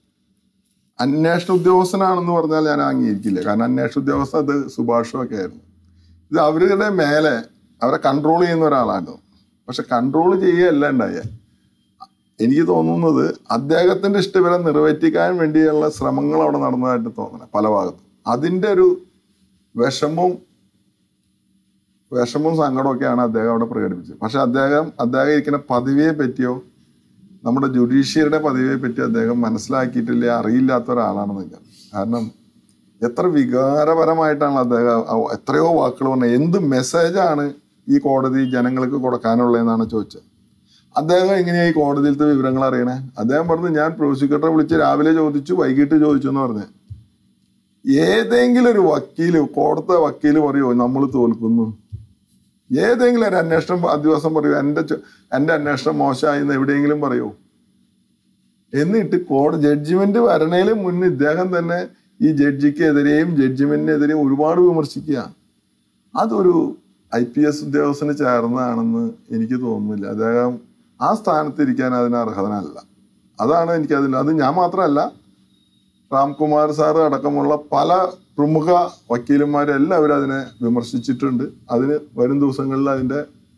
അന്വേഷണ ഉദ്യോഗസ്ഥനാണെന്ന് പറഞ്ഞാൽ ഞാൻ അംഗീകരിക്കില്ല കാരണം അന്വേഷണ ഉദ്യോഗസ്ഥ അത് സുഭാഷും ഒക്കെ ആയിരുന്നു ഇത് അവരുടെ മേലെ അവരെ കൺട്രോൾ ചെയ്യുന്ന ഒരാളാണ് പക്ഷെ കൺട്രോൾ ചെയ്യുകയല്ല ഉണ്ടായ എനിക്ക് തോന്നുന്നത് അദ്ദേഹത്തിന്റെ ഇഷ്ടവില നിറവേറ്റിക്കാൻ വേണ്ടിയുള്ള ശ്രമങ്ങൾ അവിടെ നടന്നതായിട്ട് തോന്നണം പല ഭാഗത്തും അതിന്റെ ഒരു വിഷമവും വിഷമവും സങ്കടമൊക്കെയാണ് അദ്ദേഹം അവിടെ പ്രകടിപ്പിച്ചത് പക്ഷെ അദ്ദേഹം അദ്ദേഹം ഇരിക്കുന്ന പദവിയെ പറ്റിയോ നമ്മുടെ ജുഡീഷ്യറിയുടെ പദവിയെ പറ്റി അദ്ദേഹം മനസ്സിലാക്കിയിട്ടില്ല അറിയില്ലാത്ത ഒരാളാണെന്ന് ഞാൻ കാരണം എത്ര വികാരപരമായിട്ടാണ് അദ്ദേഹം അവ- എത്രയോ വാക്കുകൾ പറഞ്ഞത് എന്ത് മെസ്സേജാണ് ഈ കോടതി ജനങ്ങൾക്ക് കൊടുക്കാനുള്ളതെന്നാണ് ചോദിച്ചത് അദ്ദേഹം എങ്ങനെയാ ഈ കോടതിയിലത്തെ വിവരങ്ങൾ അറിയണേ അദ്ദേഹം പറഞ്ഞു ഞാൻ പ്രോസിക്യൂട്ടറെ വിളിച്ച് രാവിലെ ചോദിച്ചു വൈകിട്ട് ചോദിച്ചു എന്ന് പറഞ്ഞു ഏതെങ്കിലും ഒരു വക്കീല് കോടത്തെ വക്കീല് പറയുമോ നമ്മൾ തോൽക്കുന്നു ഏതെങ്കിലും ഒരു അന്വേഷണം അധിവാസം പറയൂ എൻ്റെ ചോ- എൻ്റെ അന്വേഷണം മോശമായി എന്ന് എവിടെയെങ്കിലും പറയൂ എന്നിട്ട് കോടതി ജഡ്ജിമെന്റ് വരണേലും മുന്നേ ഇദ്ദേഹം തന്നെ ഈ ജഡ്ജിക്കെതിരെയും ജഡ്ജിമെന്റിനെതിരെയും ഒരുപാട് വിമർശിക്കുക അതൊരു ഐ പി എസ് ഉദ്യോഗസ്ഥന് ചേർന്നതാണെന്ന് എനിക്ക് തോന്നുന്നില്ല അദ്ദേഹം ആ സ്ഥാനത്ത് ഇരിക്കാൻ അതിന് അർഹതനല്ല അതാണ് എനിക്ക് അതിൽ അത് ഞാൻ മാത്രമല്ല രാംകുമാർ സാറ് അടക്കമുള്ള പല പ്രമുഖ വക്കീലന്മാരെല്ലാവരും അതിനെ വിമർശിച്ചിട്ടുണ്ട് അതിന് വരും ദിവസങ്ങളിൽ അതിന്റെ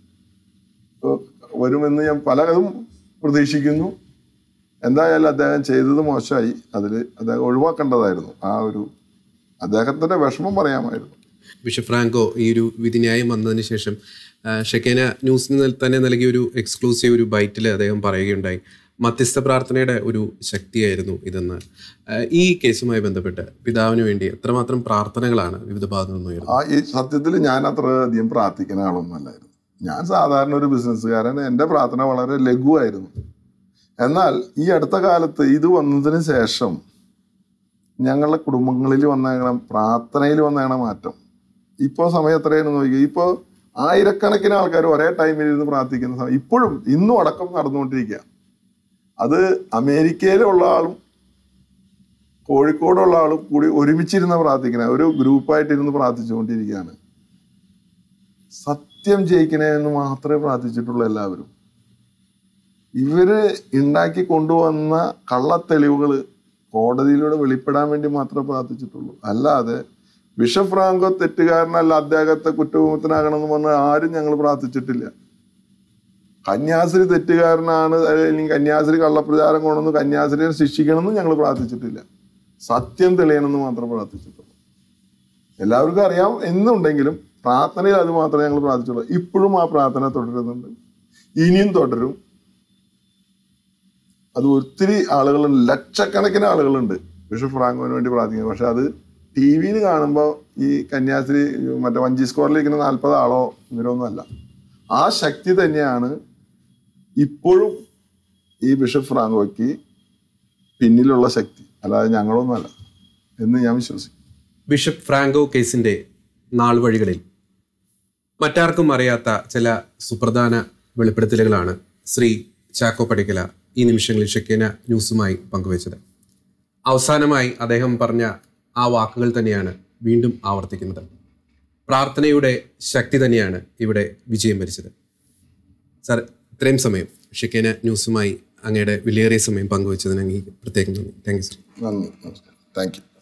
ഏഹ്, വരുമെന്ന് ഞാൻ പലതും പ്രതീക്ഷിക്കുന്നു എന്തായാലും അദ്ദേഹം ചെയ്തത് മോശമായി അതിൽ അദ്ദേഹം ഒഴിവാക്കേണ്ടതായിരുന്നു ആ ഒരു അദ്ദേഹത്തിന്റെ വിഷമം പറയാമായിരുന്നു ബിഷപ്പ് ഫ്രാങ്കോ ഈ ഒരു വിധിന്യായം വന്നതിന് ശേഷം ആ, ഷെക്കേന ന്യൂസിന് നൽ- തന്നെ നൽകിയ ഒരു എക്സ്ക്ലൂസീവ് ഒരു ബൈറ്റിൽ അദ്ദേഹം പറയുകയുണ്ടായി മധ്യസ്ഥ പ്രാർത്ഥനയുടെ ഒരു ശക്തിയായിരുന്നു ഇതെന്ന് ആ, ഈ കേസുമായി ബന്ധപ്പെട്ട് പിതാവിന് വേണ്ടി എത്രമാത്രം പ്രാർത്ഥനകളാണ് വിവിധ ഭാഗങ്ങളിൽ നിന്ന് ഉയർന്നത് ആ ഈ സത്യത്തിൽ ഞാൻ അത്ര അധികം പ്രാർത്ഥിക്കുന്ന ആളൊന്നുമല്ലായിരുന്നു ഞാൻ സാധാരണ ഒരു ബിസിനസ്സുകാരൻ എൻ്റെ പ്രാർത്ഥന വളരെ ലഘുവായിരുന്നു എന്നാൽ ഈ അടുത്ത കാലത്ത് ഇത് വന്നതിന് ശേഷം ഞങ്ങളുടെ കുടുംബങ്ങളിൽ വന്നേക്കണം പ്രാർത്ഥനയിൽ വന്നേക്കണ മാറ്റം ഇപ്പോൾ സമയം എത്രയാണെന്ന് നോക്കി ഇപ്പോൾ ആയിരക്കണക്കിന് ആൾക്കാർ ഒരേ ടൈമിൽ ഇരുന്ന് പ്രാർത്ഥിക്കുന്ന സമയം ഇപ്പോഴും ഇന്നും അടക്കം നടന്നുകൊണ്ടിരിക്കുക അത് അമേരിക്കയിലുള്ള ആളും കോഴിക്കോടുള്ള ആളും കൂടി ഒരുമിച്ചിരുന്ന് പ്രാർത്ഥിക്കണേ ഒരു ഗ്രൂപ്പായിട്ടിരുന്ന് പ്രാർത്ഥിച്ചുകൊണ്ടിരിക്കുകയാണ് സത്യം ജയിക്കണേ എന്ന് മാത്രമേ പ്രാർത്ഥിച്ചിട്ടുള്ളൂ എല്ലാവരും ഇവര് ഉണ്ടാക്കി കൊണ്ടുവന്ന കള്ളത്തെളിവുകൾ കോടതിയിലൂടെ വെളിപ്പെടാൻ വേണ്ടി മാത്രമേ പ്രാർത്ഥിച്ചിട്ടുള്ളൂ അല്ലാതെ ബിഷപ്പ് ഫ്രാങ്കോ തെറ്റുകാരനല്ല അദ്ദേഹത്തെ കുറ്റവിമുക്തനാകണമെന്ന് പറഞ്ഞ ആരും ഞങ്ങൾ പ്രാർത്ഥിച്ചിട്ടില്ല കന്യാസ്ത്രീ തെറ്റുകാരനാണ് അല്ലെങ്കിൽ കന്യാസ്ത്രീ കള്ളപ്രചാരം കൊണ്ടുവന്ന് കന്യാസ്ത്രീയെ ശിക്ഷിക്കണമെന്ന് ഞങ്ങൾ പ്രാർത്ഥിച്ചിട്ടില്ല സത്യം തെളിയണമെന്ന് മാത്രം പ്രാർത്ഥിച്ചിട്ടുള്ളൂ എല്ലാവർക്കും അറിയാം എന്നുണ്ടെങ്കിലും പ്രാർത്ഥനയിൽ അത് മാത്രമേ ഞങ്ങൾ പ്രാർത്ഥിച്ചുള്ളൂ ഇപ്പോഴും ആ പ്രാർത്ഥന തുടരുന്നുണ്ട് ഇനിയും തുടരും അത് ഒത്തിരി ആളുകളുണ്ട് ലക്ഷക്കണക്കിന് ആളുകളുണ്ട് ബിഷപ്പ് ഫ്രാങ്കോന് വേണ്ടി പ്രാർത്ഥിക്കുന്നത് പക്ഷെ അത് ടി വിയിൽ കാണുമ്പോൾ ഈ കന്യാസ്ത്രീ മറ്റേ വഞ്ചി സ്കോറിൽ ഇരിക്കുന്ന നാൽപ്പത് ആളോ ഇവരൊന്നും അല്ല ആ ശക്തി തന്നെയാണ് ഇപ്പോഴും ഈ ബിഷപ്പ് ഫ്രാങ്കോയ്ക്ക് പിന്നിലുള്ള ശക്തി അല്ലാതെ ഞങ്ങളൊന്നുമല്ല എന്ന് ഞാൻ വിശ്വസിക്കും ബിഷപ്പ് ഫ്രാങ്കോ കേസിന്റെ നാൾ വഴികളിൽ മറ്റാർക്കും അറിയാത്ത ചില സുപ്രധാന വെളിപ്പെടുത്തലുകളാണ് ശ്രീ ചാക്കോ പടിക്കല ഈ നിമിഷങ്ങളിൽ ഷെക്കേന ന്യൂസുമായി പങ്കുവച്ചത് അവസാനമായി അദ്ദേഹം പറഞ്ഞ ആ വാക്കുകൾ തന്നെയാണ് വീണ്ടും ആവർത്തിക്കുന്നത് പ്രാർത്ഥനയുടെ ശക്തി തന്നെയാണ് ഇവിടെ വിജയം വരിച്ചത് സാർ ഇത്രയും സമയം ഷെക്കേന ന്യൂസുമായി അങ്ങയുടെ വിലയേറിയ സമയം പങ്കുവച്ചതിന് അങ്ങ് പ്രത്യേകം നന്ദി താങ്ക് യു സർ നന്ദി നമസ്കാരം താങ്ക് യു